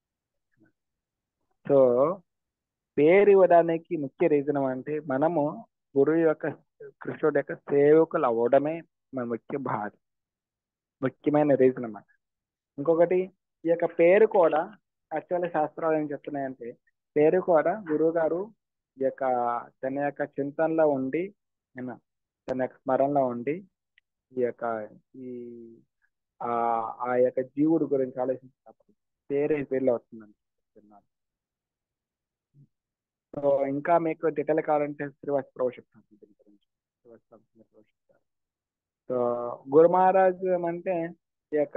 సో పేరు ఇవ్వడానికి ముఖ్య రీజన్ అంటే మనము గురువు యొక్క కృష్ణుడి యొక్క సేవకులు అవ్వడమే మన ముఖ్య బాధ ముఖ్యమైన రీజన్ అన్నమాట ఇంకొకటి ఈ యొక్క పేరు కూడా యాక్చువల్లీ శాస్త్రాలు ఏం చెప్తున్నాయంటే పేరు కూడా గురువు గారు ఈ యొక్క తన యొక్క చింతనలో ఉండి ఏనా, తన యొక్క స్మరణలో ఉండి ఈ యొక్క ఈ ఆ ఆ యొక్క జీవుడు గురించి ఆలోచించినప్పుడు పేరే పేర్లో వస్తుందని చెప్తున్నాను సో ఇంకా మీకు డీటెయిల్ కావాలంటే శ్రీవాస్ ప్రభు చెప్తాను దీని గురించి శ్రీవాస్ ప్రభు చెప్తారు సో గురు మహారాజ్ అంటే ఈ యొక్క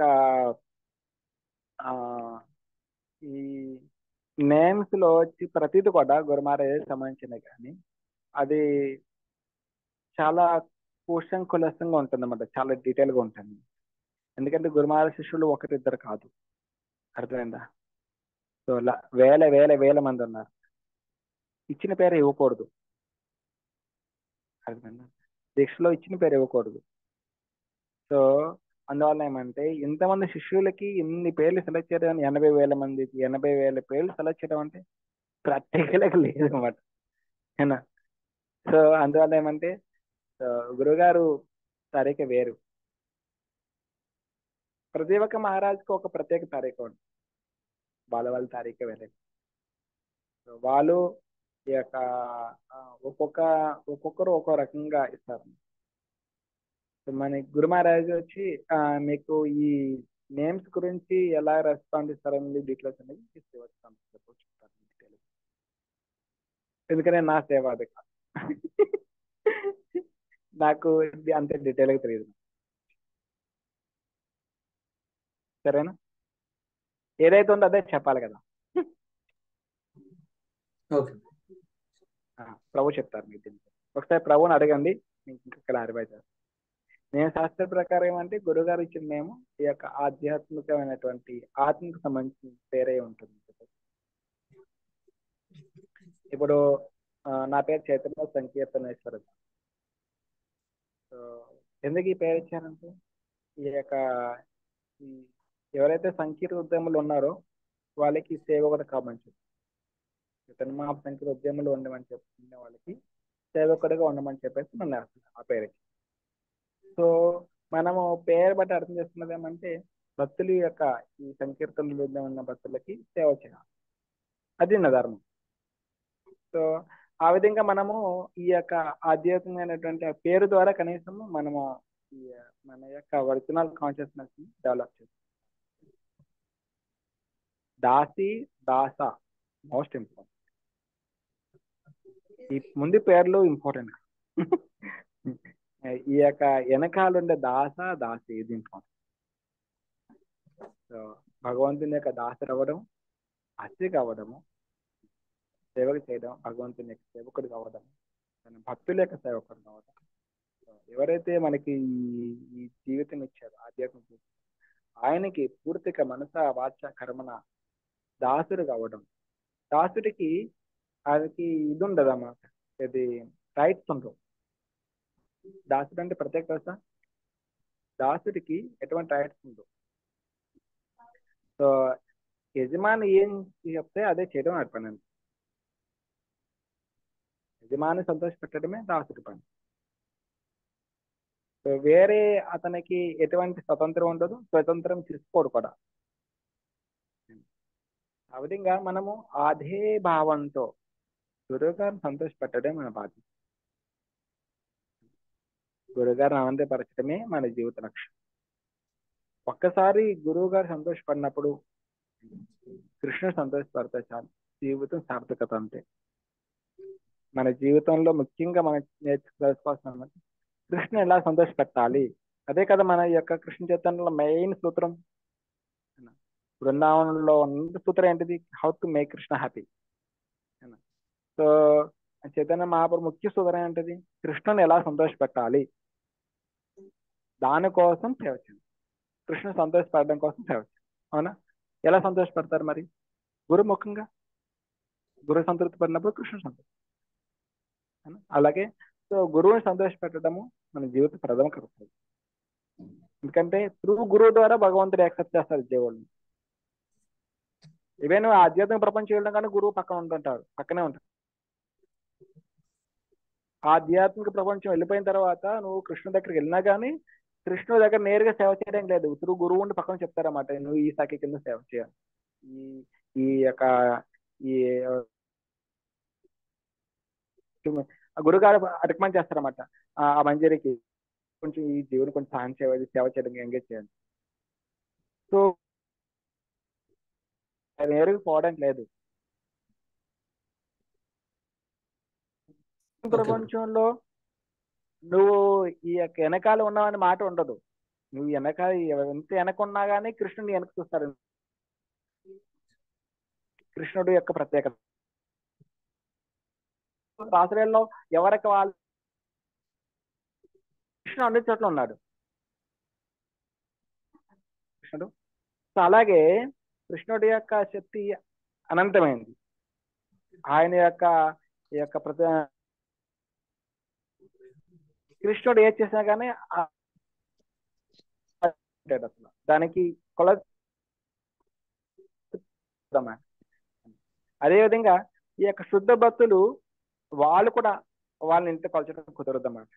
ఆ ఈ నేమ్స్ లో వచ్చి ప్రతిది కూడా గురు మహారాజ్ సంబంధించినవి కానీ అది చాలా కూశంకులసంగా ఉంటుంది అన్నమాట చాలా డీటెయిల్ గా ఉంటుంది ఎందుకంటే గురు మహారాజ్ శిష్యులు ఒకరిద్దరు కాదు అర్థమైందా సో ల- వేల వేల వేల మంది ఉన్నారు ఇచ్చిన పేరు ఇవ్వకూడదు అర్థమైందా దీక్షలో ఇచ్చిన పేరు ఇవ్వకూడదు సో అందువల్ల ఏమంటే ఇంతమంది శిష్యులకి ఇన్ని పేర్లు సెలెక్ట్ చేయడం ఎనభై వేల మందికి ఎనభై వేల పేర్లు సెలెక్ట్ చేయడం అంటే ప్రాక్టికల్గా లేదు అనమాట ఏనా సో అందువల్ల ఏమంటే సో గురుగారు తారీఖు వేరు ప్రతి ఒక్క మహారాజుకి ఒక ప్రత్యేక తారీఖు ఉంది వాళ్ళ వాళ్ళ తారీఖు వేరే సో వాళ్ళు ఈ యొక్క ఆ, ఒక్కొక్క ఒక్కొక్కరు ఒక్కో రకంగా ఇస్తారు సో మన గురు మహారాజ్ వచ్చి ఆ, మీకు ఈ నేమ్స్ గురించి ఎలా రెస్పాండ్ ఇస్తారనేది డీటెయిల్స్ అనేది ఈ సేవ సంస్థలో చెప్తారు detail. ఎందుకంటే నా సేవ అది కాదు నాకు ఇది అంత డీటెయిల్గా తెలియదు సరేనా ఏదైతే ఉందో అదే చెప్పాలి కదా ఓకే ఆ, ప్రభు చెప్తారు మీకు దీనికి ఒకసారి ప్రభుని అడగండి మీకు ఇంకా క్లారిఫై చేస్తాను నేను శాస్త్ర ప్రకారం ఏమంటే గురుగారు ఇచ్చిన మేము ఈ యొక్క ఆధ్యాత్మికమైనటువంటి ఆత్మకు సంబంధించిన పేరే ఉంటుంది ఇప్పుడు ఆ, నా పేరు చైతన్య సంకీర్తనేశ్వర సో ఎందుకు ఈ పేరు ఇచ్చారంటే ఈ యొక్క ఈ ఎవరైతే సంకీర్త ఉద్యములు ఉన్నారో వాళ్ళకి సేవకుడు కామని చెప్పి చైతన్య మహాసంఖ్య ఉద్యమంలో ఉండమని చెప్తున్న వాళ్ళకి సేవకుడిగా ఉండమని చెప్పేసి నన్ను వేస్తున్నారు ఆ పేరుకి సో మనము పేరు బట్టి అర్థం చేసుకున్నది ఏమంటే భక్తుల యొక్క ఈ సంకీర్తనలు ఉన్న భక్తులకి సేవ చేయాలి అది నా ధర్మం సో ఆ విధంగా మనము ఈ యొక్క ఆధ్యాత్మికమైనటువంటి ఆ పేరు ద్వారా కనీసం మనము ఈ మన యొక్క ఒరిజినల్ కాన్షియస్నెస్ ని డెవలప్ చేస్తాం దాసి దాస మోస్ట్ ఇంపార్టెంట్ ఈ ముందు పేర్లు ఇంపార్టెంట్ ఈ యొక్క వెనకాల ఉండే దాస దాసి ఇది ఇంపార్టెంట్ సో భగవంతుని యొక్క దాసరు అవ్వడం అతి కావడము సేవకు చేయడం భగవంతుని యొక్క సేవకుడు కావడం తన భక్తుల యొక్క సేవకుడు కావడం సో ఎవరైతే మనకి ఈ ఈ జీవితం ఇచ్చారో ఆధ్యాత్మిక జీవితం, ఆయనకి పూర్తిగా మనస వాచ కర్మన దాసుడు కావడం దాసుడికి ఆయనకి ఇది ఉండదు అన్నమాట ఇది రైట్స్ ఉండవు దాసుడు అంటే ప్రత్యేక తెలుసా దాసుడికి ఎటువంటి రైట్స్ ఉండవు సో యజమాని ఏం చెప్తే అదే చేయడం వాడి పని అంతే. యజమాని సంతోష పెట్టడమే దాసుడి పని సో వేరే అతనికి ఎటువంటి స్వతంత్రం ఉండదు స్వతంత్రం తీసుకోడు కూడా ఆ విధంగా మనము అదే భావంతో గురువుగారిని సంతోష పెట్టడమే మన బాధ్యత గురువుగారిని ఆనందపరచడమే మన జీవిత లక్ష్యం ఒక్కసారి గురువు గారు సంతోషపడినప్పుడు కృష్ణుడు సంతోషపడితే చాలు జీవితం సార్థకత అంతే మన జీవితంలో ముఖ్యంగా మనం నేర్చుకోవాల్సిన కృష్ణ ఎలా సంతోష పెట్టాలి అదే కదా మన యొక్క కృష్ణ చైతన్యంలో మెయిన్ సూత్రం బృందావనంలో ఉన్న సూత్రం ఏంటిది how to make Krishna happy so Chaitanya Mahaprabhu ముఖ్య సూత్రం ఏంటిది కృష్ణుని ఎలా సంతోష పెట్టాలి దానికోసం సేవ చేయండి కృష్ణ సంతోషపడడం కోసం సేవ చేయండి అవునా ఎలా సంతోషపడతారు మరి గురు ముఖంగా గురు సంతృప్తి పడినప్పుడు కృష్ణ సంతృప్తి అవునా? అలాగే సో గురువుని సంతోషపెట్టడము మన జీవిత ప్రథమ కర్తవ్యం ఎందుకంటే త్రూ గురువు ద్వారా భగవంతుడు యాక్సెప్ట్ చేస్తారు దేవుడిని ఈవెన్ ఆధ్యాత్మిక ప్రపంచం వెళ్ళడం కానీ గురువు పక్కన ఉంటుంటారు పక్కనే ఉంటారు ఆధ్యాత్మిక ప్రపంచం వెళ్ళిపోయిన తర్వాత నువ్వు కృష్ణుడి దగ్గరికి వెళ్ళినా కానీ కృష్ణుడి దగ్గర నేరుగా సేవ చేయడం లేదు త్రూ గురువు ఉండి పక్కన చెప్తారన్నమాట నువ్వు ఈ శాఖ కింద సేవ చేయాలి ఈ ఈ యొక్క ఈ ఆ గురుగారు రికమెండ్ చేస్తారన్నమాట ఆ ఆ మంజరికి కొంచెం ఈ జీవుని కొంచెం సహాయం చేయాలి సేవ చేయడానికి ఎంగేజ్ చేయాలి సో నేరుగా పోవడానికి లేదు ప్రపంచంలో నువ్వు ఈ యొక్క వెనకాల ఉన్నావని మాట ఉండదు నువ్వు వెనకాల ఎంత వెనక ఉన్నా కానీ కృష్ణుని వెనక చూస్తారు కృష్ణుడు యొక్క ప్రత్యేకత ఆశ్రయంలో ఎవరికి వాళ్ళు కృష్ణుడు అన్ని చోట్ల ఉన్నాడు కృష్ణుడు సో అలాగే కృష్ణుడి యొక్క శక్తి అనంతమైంది ఆయన యొక్క ఈ యొక్క ప్రతి కృష్ణుడు ఏది చేసినా కానీ ఆ- ఉంటాడు అసలు దానికి కొల అదే విధంగా ఈ యొక్క శుద్ధ భక్తులు వాళ్ళు కూడా వాళ్ళని ఇంత కొలచడం కుదరదు అన్నమాట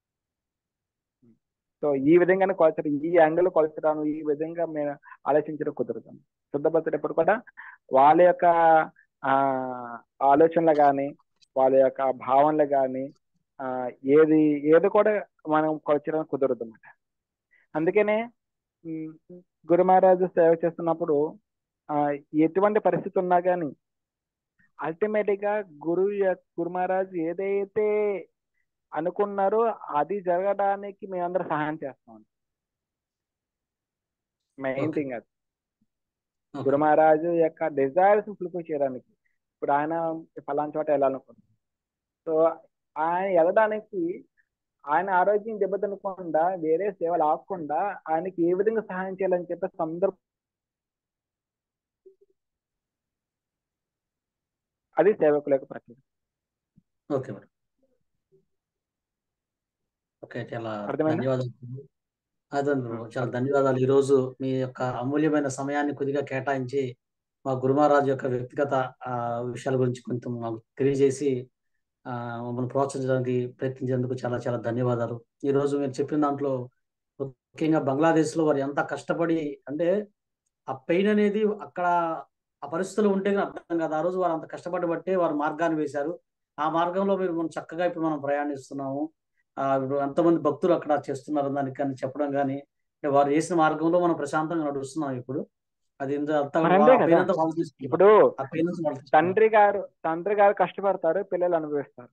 సో ఈ విధంగానే కొలచడం ఈ యాంగిల్ కొలచడం ఈ విధంగా మేము ఆలోచించడం కుదరదు శుద్ధ భక్తులు ఎప్పుడు కూడా వాళ్ళ యొక్క ఆ ఆలోచనలు కానీ వాళ్ళ యొక్క భావనలు కానీ ఆ ఏది ఏది కూడా మనం కొలచడం కుదరదు అన్నమాట అందుకనే ఉమ్, గురు మహారాజు సేవ చేస్తున్నప్పుడు ఆ ఎటువంటి పరిస్థితి ఉన్నా కానీ అల్టిమేట్ గా గురు యొక్క- గురు మహారాజు ఏదైతే అనుకున్నారో అది జరగడానికి మేమందరం సహాయం చేస్తాం మెయిన్ Okay. థింగ్ అది గురు మహారాజు యొక్క డిజైర్స్ ఫుల్ఫిల్ చేయడానికి ఇప్పుడు ఆయన ఫలానా చోట వెళ్ళాలనుకుంటున్నారు సో ఆయన వెళ్ళడానికి ఆయన ఆరోగ్యం దెబ్బతినకుండా వేరే సేవలు ఆగకుండా ఆయనకి ఏ విధంగా సహాయం చేయాలని చెప్పేసి అందరూ అది సేవకుల యొక్క ప్రక్రియ ఓకే మేడం ఓకే చాలా అర్థమైందా? ధన్యవాదాలు అదే బ్రో, చాలా ధన్యవాదాలు ఈరోజు మీ యొక్క అమూల్యమైన సమయాన్ని కొద్దిగా కేటాయించి మా గురుమహారాజు యొక్క వ్యక్తిగత ఆ, విషయాల గురించి కొంచెం మాకు తెలియజేసి ఆ, మమ్మల్ని ప్రోత్సహించడానికి ప్రయత్నించేందుకు చాలా చాలా ధన్యవాదాలు ఈరోజు మీరు చెప్పిన దాంట్లో ముఖ్యంగా బంగ్లాదేశ్లో వారు ఎంత కష్టపడి అంటే ఆ పెయిన్ అనేది అక్కడ ఆ పరిస్థితులు ఉంటే కానీ అర్థం కాదు ఆ రోజు వారు అంత కష్టపడి బట్టే వారు మార్గాన్ని వేశారు ఆ మార్గంలో మీరు మనం చక్కగా ఇప్పుడు మనం ప్రయాణిస్తున్నాము ఆ ఇప్పుడు ఎంతమంది భక్తులు అక్కడ చేస్తున్నారు దానికి కానీ చెప్పడం కానీ అంటే వారు చేసిన మార్గంలో మనం ప్రశాంతంగా నడుస్తున్నాం ఇప్పుడు అది ఇంత అంతా మరి అంతే ఆ pain కదా. అంతా వాళ్ళు తీసుకుంటారు. ఇప్పుడు ఆ pain అంతా వాళ్ళు తీసుకుంటారు. తండ్రి గారు తండ్రి గారు కష్టపడతారు పిల్లలు అనుభవిస్తారు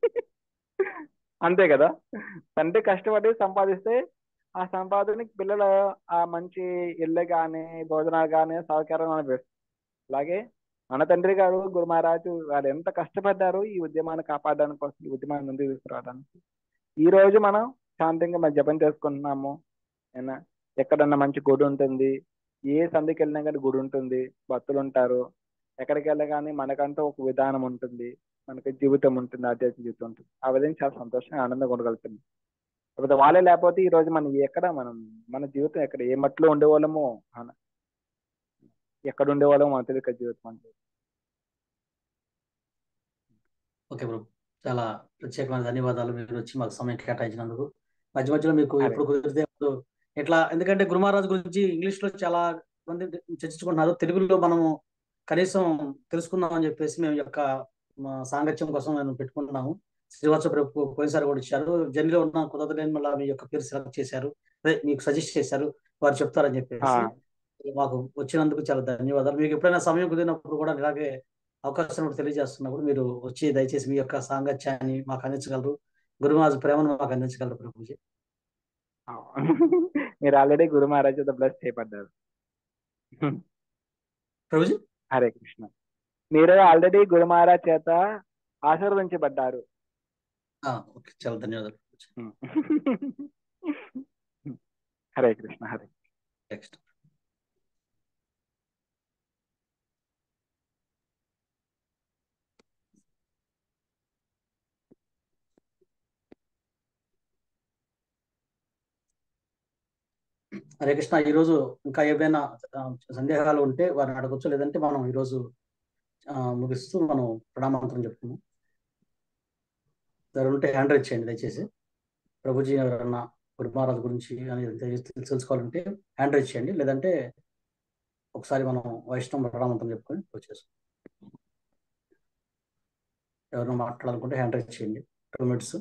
అంతే కదా తండ్రి కష్టపడి సంపాదిస్తే ఆ సంపాదనకి పిల్లలు ఆ మంచి ఇల్లు కానీ భోజనాలు కానీ సౌకర్యం అనుభవిస్తారు అలాగే మన తండ్రి గారు గురు మహారాజు వాళ్ళు ఎంత కష్టపడ్డారు ఈ ఉద్యమాన్ని కాపాడడానికి కోసం ఈ ఉద్యమాన్ని ముందుకు తీసుకురావడానికి ఈ రోజు మనం శాంతంగా మన జపం చేసుకుంటున్నాము ఏనా ఎక్కడన్నా మంచి గుడి ఉంటుంది ఏ సంధికి వెళ్ళినా కానీ గుడి ఉంటుంది భక్తులు ఉంటారు ఎక్కడికి వెళ్ళా కానీ మనకంటూ ఒక విధానం ఉంటుంది మనకి జీవితం ఉంటుంది ఆధ్యాత్మిక జీవితం ఉంటుంది ఆ విధంగా చాలా సంతోషంగా ఆనందంగా ఉండగలుగుతుంది కాకపోతే వాళ్ళే లేకపోతే ఈ రోజు మనం ఎక్కడ మనం మన జీవితం ఎక్కడ ఏ మట్లో ఉండేవాళ్ళమో అన- ఎక్కడ ఉండేవాళ్ళమో మన తెలియక జీవితం అంటే ఓకే బ్రో చాలా ప్రత్యేకమైన ధన్యవాదాలు మీరు వచ్చి మాకు సమయం కేటాయించినందుకు మధ్య మధ్యలో మీకు అదే. ఎప్పుడు కుదిరితే అప్పుడు ఎట్లా ఎందుకంటే గురు మహారాజ్ గురించి ఇంగ్లీష్ లో చాలా మంది చర్చించుకుంటున్నారు తెలుగులో మనము కనీసం తెలుసుకుందాం అని చెప్పేసి మేము ఈ యొక్క మా సాంగత్యం కోసం మేము పెట్టుకుంటున్నాము శ్రీవాత్స ప్రభు పోయినసారి కూడా ఇచ్చారు జర్నీలో ఉన్న కుదరలేని మళ్ళీ మీ యొక్క పేరు సెలెక్ట్ చేశారు అదే మీకు సజెస్ట్ చేశారు వారు చెప్తారని చెప్పేసి ఆ, మాకు వచ్చినందుకు చాలా ధన్యవాదాలు మీకు ఎప్పుడైనా సమయం కుదిరినప్పుడు కూడా ఇలాగే అవకాశం కూడా తెలియజేస్తున్నప్పుడు మీరు వచ్చి దయచేసి మీ యొక్క సాంగత్యాన్ని మాకు అందించగలరు గురుమాజు ప్రేమను మాకు అందించగలరు ప్రభుజీ ఆ. మీరు ఆల్రెడీ గురు మహారాజుతో బ్లెస్ చేయబడ్డారు ప్రభుజీ హరే కృష్ణ మీరు ఆల్రెడీ గురు మహారాజ్ చేత ఆశీర్వదించబడ్డారు ఆ, ఓకే చాలా ధన్యవాదాలు హరే కృష్ణ హరే నెక్స్ట్ హరే కృష్ణ ఈరోజు ఇంకా ఏవైనా ఆ, సందేహాలు ఉంటే వారిని అడగొచ్చు లేదంటే మనం ఈరోజు ఆ, ముగిస్తూ మనం ప్రణామంత్రం చెప్తున్నాం ఎవరు ఉంటే హ్యాండ్ రైజ్ చేయండి దయచేసి ప్రభుజీ ఎవరన్నా గురు మహారాజ్ గురించి అని తెలు- తెలుసుకోవాలంటే హ్యాండ్ రైజ్ చేయండి లేదంటే ఒకసారి మనం వైష్ణవ ప్రణామంత్రం చెప్పుకొని వచ్చేసాం ఎవరైనా మాట్లాడాలనుకుంటే హ్యాండ్ రైజ్ చేయండి టూ మినిట్స్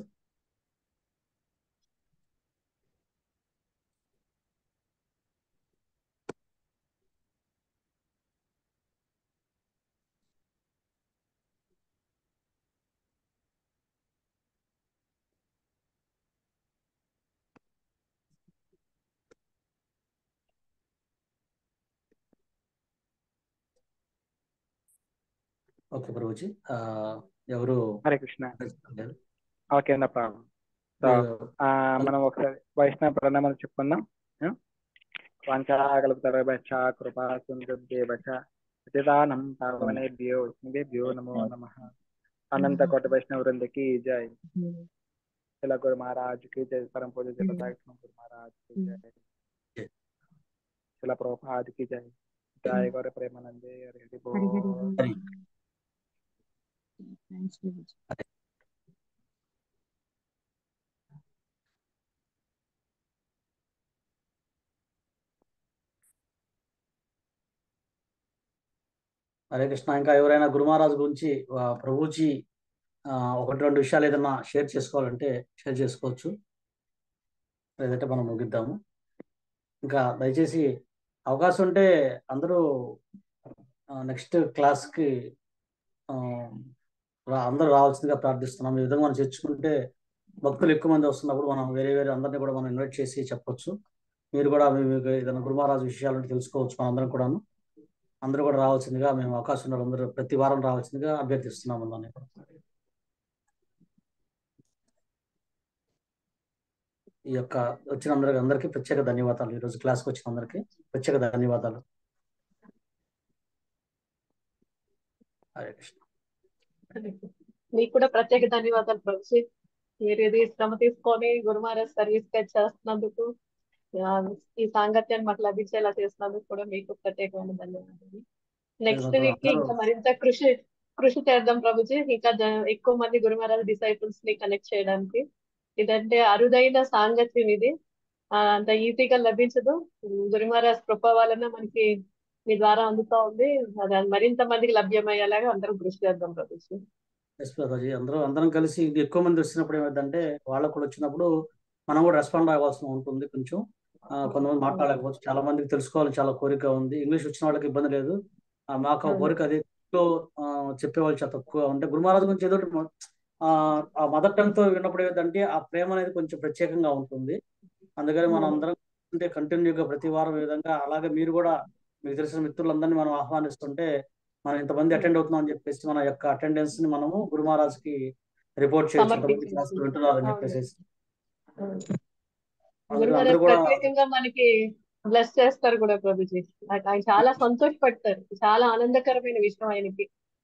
ఓకే ప్రభుజీ ఆ, ఎవరు హరే కృష్ణ లేరు? ఓకే నా ప్రాబ్లం సో మీరు ఆ, మనం ఒకసారి వైష్ణవ ప్రణామాలు చెప్పుకుందాం వాంఛాకల్పతరభ్య కృపా సింధుభ్యేవచ ప్రతిదానం పావనేభ్యో విష్ణుభ్యో నమో నమ అనంత కోటి వైష్ణవ వృందకి జై శిల గురు మహారాజ్ కి జై పరమ పూజ శిల సాయికృష్ణ గురు మహారాజ్ కి జై జై. శిల ప్రభుపాద్ కి జై జై గౌర ప్రేమానందే హరి హరి హరి హరి బోల్ హరి. థ్యాంక్స్ ప్రభుజీ హరే కృష్ణ ఇంకా ఎవరైనా గురు మహారాజ్ గురించి ఆ, ప్రభుజీ ఆ, ఒకటి రెండు విషయాలు ఏదైనా షేర్ చేసుకోవాలంటే షేర్ చేసుకోవచ్చు లేదంటే మనం ముగిద్దాము ఇంకా దయచేసి అవకాశం ఉంటే అందరూ నెక్స్ట్ క్లాస్కి అందరూ రావాల్సిందిగా ప్రార్థిస్తున్నాం ఈ విధంగా మనం చేర్చుకుంటే భక్తులు ఎక్కువ మంది వస్తున్నప్పుడు మనం వేరే వేరే అందరినీ కూడా మనం ఇన్వైట్ చేసి చెప్పొచ్చు మీరు కూడా మీ- మీకు ఏదైనా గురు మహారాజ్ విషయాలు తెలుసుకోవచ్చు మనం అందరం కూడాను అందరూ కూడా రావాల్సిందిగా మేము అవకాశం ఉన్న అందరూ ప్రతి వారం రావాల్సిందిగా అభ్యర్థిస్తున్నాము అందరినీ కూడా. ఈ యొక్క వచ్చిన అందరికి అందరికీ ప్రత్యేక ధన్యవాదాలు ఈరోజు క్లాస్కి వచ్చిన అందరికీ ప్రత్యేక ధన్యవాదాలు హరే కృష్ణ మీకు కూడా ప్రత్యేక ధన్యవాదాలు ప్రభుజీ మీరు ఇది శ్రమ తీసుకొని గురు మహారాజ్ సర్వీస్ గా చేస్తున్నందుకు ఆ, ఈ సాంగత్యాన్ని మాకు లభించేలా చేసినందుకు కూడా మీకు ప్రత్యేకమైన ధన్యవాదాలు నెక్స్ట్ అందరూ- వీక్ కి ఇంకా మరింత కృషి కృషి చేద్దాం ప్రభుజీ ఇంకా జ- ఎక్కువ మంది గురు మహారాజ్ డిసైపుల్స్ ని కనెక్ట్ చేయడానికి ఇదంటే అరుదైన సాంగత్యం ఇది ఆ, అంత ఈజీగా లభించదు గురు మహారాజ్ కృప వలన మనకి మీ ద్వారా అందుతా ఉంది అది మరింత మందికి లభ్యమయ్యేలాగా అందరం కృషి చేద్దాం ప్రభుజీ ఎస్ ప్రసాద్ అందరూ అందరం కలిసి ఇది ఎక్కువ మంది వచ్చినప్పుడు ఏమైందంటే వాళ్ళకు కూడా వచ్చినప్పుడు మనం కూడా రెస్పాండ్ అవ్వాల్సి ఉంటుంది కొంచెం ఆ, కొంతమంది మాట్లాడలేకపోవచ్చు చాలా మందికి తెలుసుకోవాలని చాలా కోరిక ఉంది ఇంగ్లీష్ వచ్చిన వాళ్ళకి ఇబ్బంది లేదు ఆ, మాకు ఆ అవును. కోరిక అది తెలుగులో, ఆ, చెప్పేవాళ్ళు చాలా తక్కువ అంటే గురు మహారాజ్ గురించి ఏదో ఒకటి మ- ఆ ఆ మదర్ టంగ్ తో విన్నప్పుడు ఏంటంటే ఆ ప్రేమ అనేది కొంచెం ప్రత్యేకంగా ఉంటుంది అందుకని మనం అవును. అందరం అంటే కంటిన్యూగా ప్రతి వారం ఈ విధంగా అలాగే మీరు కూడా మీకు తెలిసిన మిత్రులందరినీ మనం ఆహ్వానిస్తుంటే మనం ఇంతమంది అటెండ్ అవుతున్నాం అని చెప్పేసి మన యొక్క అటెండెన్స్ ని మనము గురు మహారాజ్ కి రిపోర్ట్ చేయొచ్చు ఇంతమంది సమర్పించవచ్చు. క్లాసులు వింటున్నారని అవును. చెప్పేసి గురు అందరూ మహారాజ్ కూడా ప్రత్యేకంగా మనకి బ్లెస్ చేస్తారు కూడా ప్రభుజీ నాకు ఆయన చాలా సంతోషపడతారు చాలా ఆనందకరమైన విషయం ఆయనకి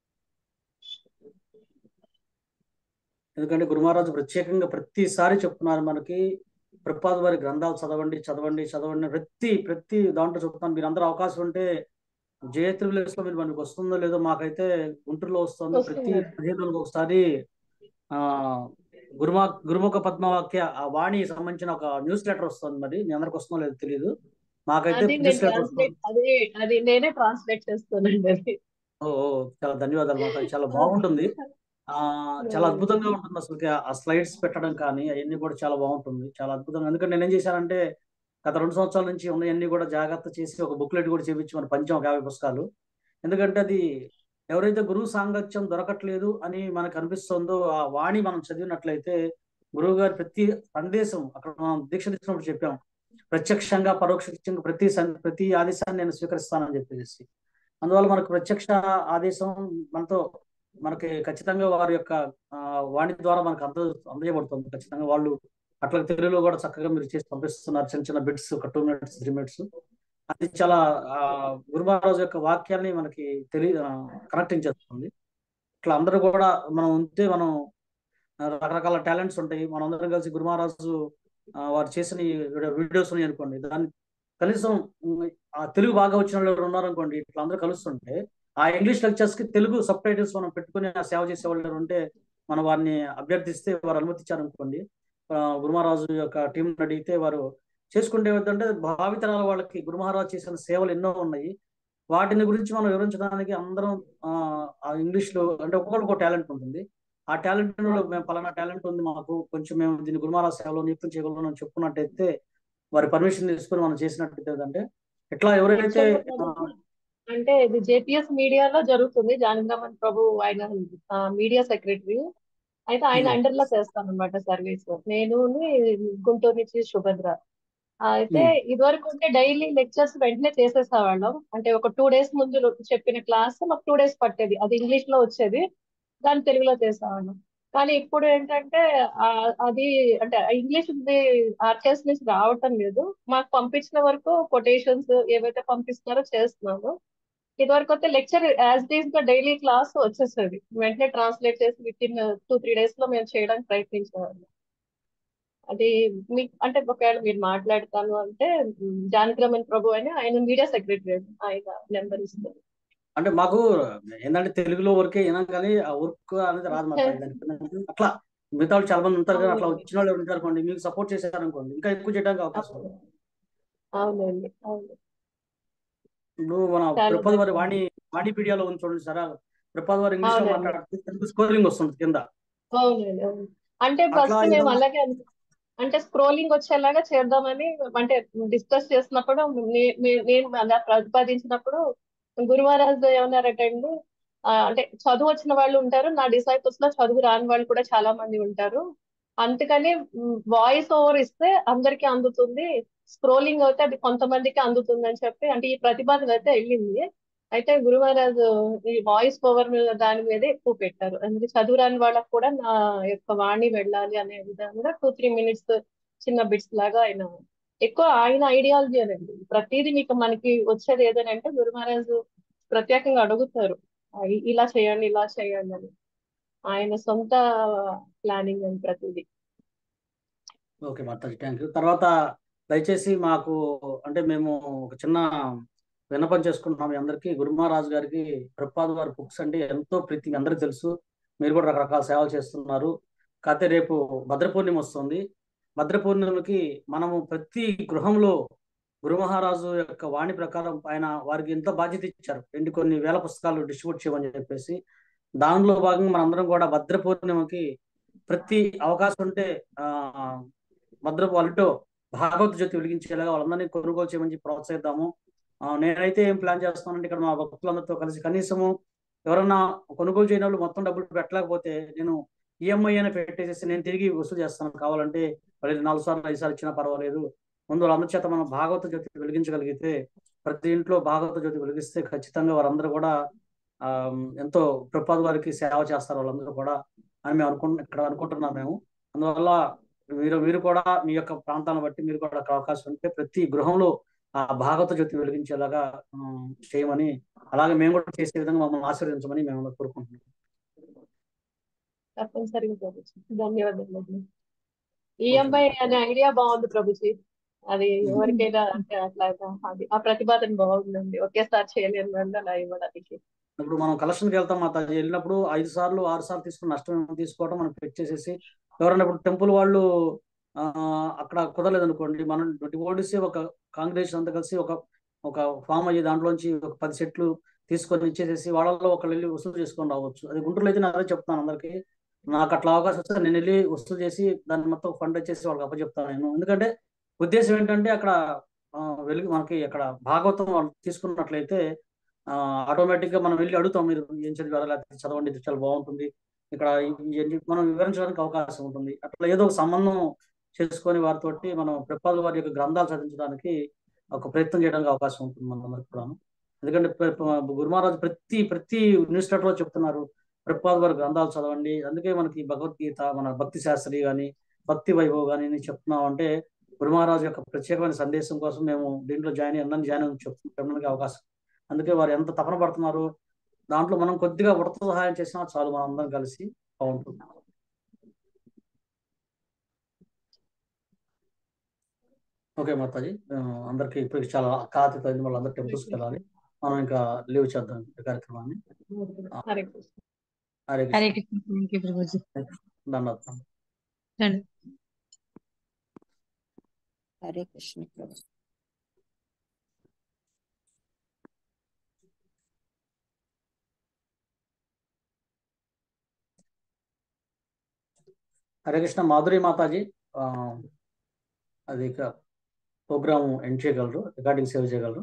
ఎందుకంటే గురు మహారాజు ప్రత్యేకంగా ప్రతిసారి చెప్తున్నారు మనకి ప్రపాద్ వారి గ్రంథాలు చదవండి చదవండి చదవండి ప్రతి ప్రతి దాంట్లో చెప్తాను మీరు అందరూ అవకాశం ఉంటే జయత్రివిలేస్ లో మీరు మనకి వస్తుందో లేదో మాకైతే గుంటూరులో వస్తుంది ప్రతి వస్తుంది. పదిహేను రోజులకు ఒకసారి ఆ గురుమా గురుముఖ పద్మవాక్య ఆ వాణి సంబంధించిన ఒక న్యూస్ లెటర్ వస్తుంది మరి మీ అందరికి వస్తుందో లేదో తెలియదు మాకైతే అది నేను న్యూస్ లెటర్ వస్తుంది ట్రాన్స్లేట్ అది అది నేనే ట్రాన్స్లేట్ చేస్తానండి అది ఓ ఓ, చాలా ధన్యవాదాలు మాకు అది చాలా బాగుంటుంది ఆ చాలా అద్భుతంగా ఉంటుంది అసలు ఆ స్లైడ్స్ పెట్టడం కానీ అవన్నీ కూడా చాలా బాగుంటుంది చాలా అద్భుతంగా ఎందుకంటే నేను ఏం చేశానంటే గత రెండు సంవత్సరాల నుంచి ఉన్నవన్నీ కూడా జాగ్రత్త చేసి ఒక బుక్లెట్ కూడా చేపించి మన పంచం ఒక యాభై పుస్తకాలు ఎందుకంటే అది ఎవరైతే గురువు సాంగత్యం దొరకట్లేదు అని మనకు అనిపిస్తుందో ఆ వాణి మనం చదివినట్లయితే గురువు గారి ప్రతి సందేశం అక్కడ మనం దీక్ష తీసుకున్నప్పుడు చెప్పాం ప్రత్యక్షంగా పరోక్షంగా ప్రతి సం- ప్రతి ఆదేశాన్ని నేను స్వీకరిస్తానని చెప్పేసి అందువల్ల మనకు ప్రత్యక్ష ఆదేశం మనతో మనకి ఖచ్చితంగా వారి యొక్క ఆ, వాణి ద్వారా మనకు అంద అందజేయబడుతుంది ఖచ్చితంగా వాళ్ళు అట్లా తెలుగులో కూడా చక్కగా మీరు చేసి పంపిస్తున్నారు చిన్న చిన్న బిట్స్ ఒక టూ మినిట్స్ త్రీ మినిట్స్ అది చాలా ఆ, గురు మహారాజు యొక్క వాక్యాన్ని మనకి తెలియ కనెక్టింగ్ చేస్తుంది ఇట్లా అందరూ కూడా మనం ఉంటే మనం ఆ, రకరకాల టాలెంట్స్ ఉంటాయి మనం అందరం కలిసి గురు మహారాజు ఆ, వారు చేసిన ఈ వీడియో- వీడియోస్ ఉన్నాయి అనుకోండి దాన్ని కనీసం ఉమ్, ఆ తెలుగు బాగా వచ్చిన వాళ్ళు ఎవరు ఉన్నారనుకోండి ఇట్లా అందరూ కలుస్తుంటే ఆ ఇంగ్లీష్ లెక్చర్స్ కి తెలుగు సబ్ టైటిల్స్ మనం పెట్టుకుని ఆ సేవ చేసే వాళ్ళు ఎవరు ఉంటే మనం వారిని అభ్యర్థిస్తే వారు అనుమతించారనుకోండి ఆ, గురుమహారాజు యొక్క టీం అడిగితే వారు చేసుకుంటే ఏంటంటే భావితరాల వాళ్ళకి గురుమహారాజు చేసిన సేవలు ఎన్నో ఉన్నాయి వాటిని గురించి మనం వివరించడానికి అందరం ఆ ఆ ఇంగ్లీష్ లో అంటే ఒక్కొక్కరికి ఒక టాలెంట్ ఉంటుంది ఆ టాలెంట్ మేము పలానా టాలెంట్ ఉంది మాకు కొంచెం మేము దీన్ని గురుమహారాజు సేవలో నియుక్తం చేయగలం అని చెప్పుకున్నట్టయితే వారి పర్మిషన్ తీసుకుని మనం చేసినట్టు ఏంటంటే ఇట్లా ఎవరైతే Actually, అంటే ఇది జేపీఎస్ మీడియాలో జరుగుతుంది జానకరామన్ ప్రభు ఆయన మీడియా సెక్రటరీ అయితే ఆయన Hmm. అండర్ లో చేస్తాను అనమాట సర్వీస్ నేను గుంటూరు నుంచి సుభద్ర అయితే Hmm. ఇదివరకు ఉంటే డైలీ లెక్చర్స్ వెంటనే చేసేసేవాళ్ళం అంటే ఒక టూ డేస్ ముందు చెప్పిన క్లాస్ మాకు టూ డేస్ పట్టేది అది ఇంగ్లీష్ లో వచ్చేది దాన్ని తెలుగులో చేసేవాళ్ళం కానీ ఇప్పుడు ఏంటంటే ఆ, అది అంటే ఇంగ్లీష్ ఆర్టిస్ట్ నుంచి రావటం లేదు మాకు పంపించిన వరకు కొటేషన్స్ ఏవైతే పంపిస్తున్నారో చేస్తున్నాము ఇదివరకు అయితే లెక్చర్ యాజ్ డీస్ గా డైలీ క్లాస్ వచ్చేసేది వెంటనే ట్రాన్స్లేట్ చేసి within two three days లో మేము చేయడానికి ప్రయత్నించేవాళ్ళం అది మీకు అంటే ఒకవేళ మీరు మాట్లాడతాను అంటే ఉమ్, జానకిరమన్ ప్రభు అని ఆయన మీడియా సెక్రటరీ ఆయన నెంబర్ ఇస్తారు అంటే మాకు ఏంటంటే తెలుగులో వర్కే వినాం కానీ ఆ వర్క్ అనేది రాదు మాకు దానికి అట్లా మిగతా వాళ్ళు చాలా మంది ఉంటారు కానీ అట్లా వచ్చిన వాళ్ళు ఎవరు ఉంటారు అనుకోండి మీకు సపోర్ట్ చేశారనుకోండి ఇంకా ఎక్కువ చేయడానికి అవకాశం ఉంది అవునండి అవును ఇప్పుడు మన చాలా ప్రపద్ వారి బాగుంది. వాణి వాణిపీడియాలో ఉంది చూడండి సార్ ప్రపద్ వారి ఇంగ్లీష్ లో అవునండి. మాట్లాడితే తెలుగు స్కోరింగ్ వస్తుంది కింద అవునండి అవును అంటే అట్లా ఫస్ట్ మేము ఏదో- అలాగే అను- అంటే స్క్రోలింగ్ వచ్చేలాగా చేద్దామని అంటే డిస్కస్ చేసినప్పుడు నే- నే- నేను అలా ప్రతిపాదించినప్పుడు గురువారాజు ఏమన్నారటండి ఆ, అంటే చదువు వచ్చిన వాళ్ళు ఉంటారు నా డిసైపుల్స్ లో చదువు రాని వాళ్ళు కూడా చాలా మంది ఉంటారు అందుకని వాయిస్ ఓవర్ ఇస్తే అందరికీ అందుతుంది స్క్రోలింగ్ అయితే అది కొంతమందికి అందుతుంది అని చెప్పి అంటే ఈ ప్రతిపాదన అయితే వెళ్ళింది అయితే గురువారాజు ఈ వాయిస్ ఓవర్ దాని మీద ఎక్కువ పెట్టారు అందుకే చదువు రాని వాళ్ళకు కూడా నా యొక్క వాణి వెళ్ళాలి అనే విధంగా టూ త్రీ మినిట్స్ చిన్న బిట్స్ లాగా ఆయన ఎక్కువ ఆయన ఐడియాలజీ అనండి ప్రతిదీ మీకు మనకి వచ్చేది ఏదైనా అంటే గురు మహారాజు ప్రత్యేకంగా అడుగుతారు ఆ, ఇ- ఇలా చేయండి ఇలా చేయండి అని ఆయన సొంత ప్లానింగ్ అని ప్రతిదీ ఓకే మాతాజీ థ్యాంక్ యూ తర్వాత దయచేసి మాకు అంటే మేము ఒక చిన్న విన్నపం చేసుకుంటున్నాం మీ అందరికీ గురుమహారాజు గారికి ప్రపాద్ వారి బుక్స్ అంటే ఎంతో ప్రీతి మీ అందరికీ తెలుసు మీరు కూడా రకరకాల సేవలు చేస్తున్నారు కాకపోతే రేపు భద్ర పూర్ణిమ వస్తుంది భద్ర పూర్ణిమకి మనము ప్రతి గృహంలో గురుమహారాజు యొక్క వాణి ప్రకారం ఆయన వారికి ఎంత బాధ్యత ఇచ్చారు రెండు కొన్ని వేల పుస్తకాలు డిస్ట్రిబ్యూట్ చేయమని చెప్పేసి దానిలో భాగంగా మనందరం కూడా భద్ర పూర్ణిమకి ప్రతి అవకాశం ఉంటే ఆ భద్ర వాళ్ళతో భాగవత జ్యోతి వెలిగించేలాగా వాళ్ళందరినీ కొనుగోలు చేయమని చెప్పి ప్రోత్సహిద్దాము ఆ, నేనైతే ఏం ప్లాన్ చేస్తున్నానంటే ఇక్కడ మా భక్తులందరితో కలిసి కనీసము ఎవరన్నా కొనుగోలు చేయని వాళ్ళు మొత్తం డబ్బులు పెట్టలేకపోతే నేను ఈఎంఐ అని పెట్టేసేసి నేను తిరిగి వసూలు చేస్తాను కావాలంటే వాళ్ళు నాలుగు సార్లు ఐదు సార్లు ఇచ్చినా పర్వాలేదు ముందు వాళ్ళందరి చేత మనం భాగవత జ్యోతి వెలిగించగలిగితే ప్రతి ఇంట్లో భాగవత జ్యోతి వెలిగిస్తే ఖచ్చితంగా వారందరూ కూడా ఆ ఎంతో ప్రపాద్ వారికి సేవ చేస్తారు వాళ్ళందరూ కూడా అని మేము అనుకు ఇక్కడ అనుకుంటున్నాం మేము అందువల్ల మీరు మీరు కూడా మీ యొక్క ప్రాంతాలను బట్టి మీరు కూడా అక్కడ అవకాశం ఉంటే ప్రతి గృహంలో ఆ భాగవత జ్యోతి వెలిగించేలాగా ఉమ్, చేయమని అలాగే మేము కూడా చేసే విధంగా మమ్మల్ని ఆశీర్వదించమని మేము కోరుకుంటున్నాం తప్పనిసరిగా ప్రభుజీ ధన్యవాదాలు ఈఎంఐ అనే ఐడియా బాగుంది ప్రభుజీ అది ఎవరికైనా అంటే అట్లా అది ఆ ప్రతిపాదన బాగుందండి ఒకేసారి చేయలేను వాళ్ళు అలా ఇవ్వడానికి ఇప్పుడు మనం కలెక్షన్కి వెళ్తాం మాత వెళ్ళినప్పుడు ఐదు సార్లు ఆరు సార్లు తీసుకుని నష్టం ఏమో తీసుకోవడం మనం పెట్ చేసేసి ఎవరైనా ఇప్పుడు టెంపుల్ వాళ్ళు ఆ, అక్కడ కుదరలేదు అనుకోండి మనం డివోడిసి ఒక కాంగ్రెస్ అంతా కలిసి ఒక ఒక ఫామ్ అయ్యి దాంట్లోంచి ఒక పది సెట్లు తీసుకొని ఇచ్చేసేసి వాళ్ళలో ఒకళ్ళు వెళ్ళి వసూలు చేసుకొని రావచ్చు అది గుంటూరులో అయితే నేను అదే చెప్తాను అందరికి నాకు అట్లా అవకాశం వస్తే నేను వెళ్ళి వసూలు చేసి దాన్ని మొత్తం ఫండ్ వచ్చేసి వాళ్ళకి అప్పచెప్తాను నేను ఎందుకంటే ఉద్దేశం ఏంటంటే అక్కడ ఆ, వెలుగు మనకి అక్కడ భాగవతం వాళ్ళు తీసుకున్నట్లయితే ఆటోమేటిక్ గా మనం వెళ్ళి అడుగుతాం మీరు ఏం చదివారా లేకపోతే చదవండి ఇది చాలా బాగుంటుంది ఇక్కడ ఈ- ఈ- మనం వివరించడానికి అవకాశం ఉంటుంది అట్లా ఏదో ఒక సంబంధం చేసుకొని వారితోటి మనం ప్రపాద్ వారి యొక్క గ్రంథాలు చదివించడానికి ఒక ప్రయత్నం చేయడానికి అవకాశం ఉంటుంది మనందరికి కూడా ఎందుకంటే ప్ర- ప్ర- గురుమహారాజు ప్రతి ప్రతి న్యూస్ పేపర్ లో చెప్తున్నారు ప్రపాద్ వారి గ్రంథాలు చదవండి అందుకే మనకి భగవద్గీత మన భక్తి శాస్త్రి గాని భక్తి వైభవ్ గాని అని చెప్తున్నాం అంటే గురుమహారాజు యొక్క ప్రత్యేకమైన సందేశం కోసం మేము దీంట్లో జాయిన్ అయ్యి అందరినీ జాయిన్ అవ్వని చెప్పడానికి అవకాశం అందుకే వారు ఎంత తపన పడుతున్నారు దాంట్లో మనం కొద్దిగా ఉడత సహాయం చేసినా చాలు మనం అందరం కలిసి బాగుంటుంది ఓకే మాతాజీ ఆ, అందరికి ఇప్పటికి చాలా కాతి తగ్గింది వాళ్ళందరూ టెంపుల్స్కి వెళ్ళాలి మనం ఇంకా లీవ్ చేద్దాం ఈ కార్యక్రమాన్ని హరే కృష్ణ హరే హరే కృష్ణ కృష్ణ థ్యాంక్ యూ ప్రభుజీ ధన్యవాదాలు రండి హరే కృష్ణ ప్రభు హరే కృష్ణ మాధురి మాతాజీ ఆ, అది ఇక ప్రోగ్రామ్ ఎండ్ చేయగలరు రికార్డింగ్ సేవ్ చేయగలరు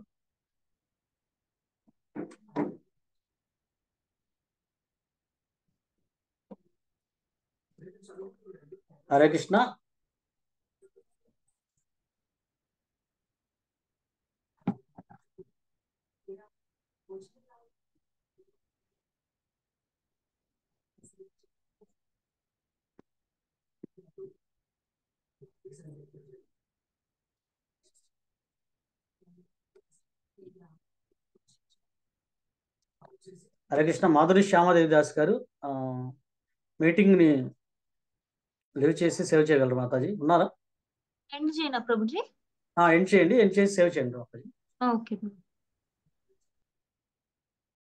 హరే కృష్ణ హరే కృష్ణ మాధురి శ్యామాదేవి దాస్ గారు ఆ, మీటింగ్ ని లీవ్ చేసి సేవ్ చేయగలరు మాతాజీ ఉన్నారా ఎండ్ చేయనా ప్రభుజీ ఎండ్ చేయండి ఎండ్ చేసి సేవ్ చేయండి మాతాజీ ఓకే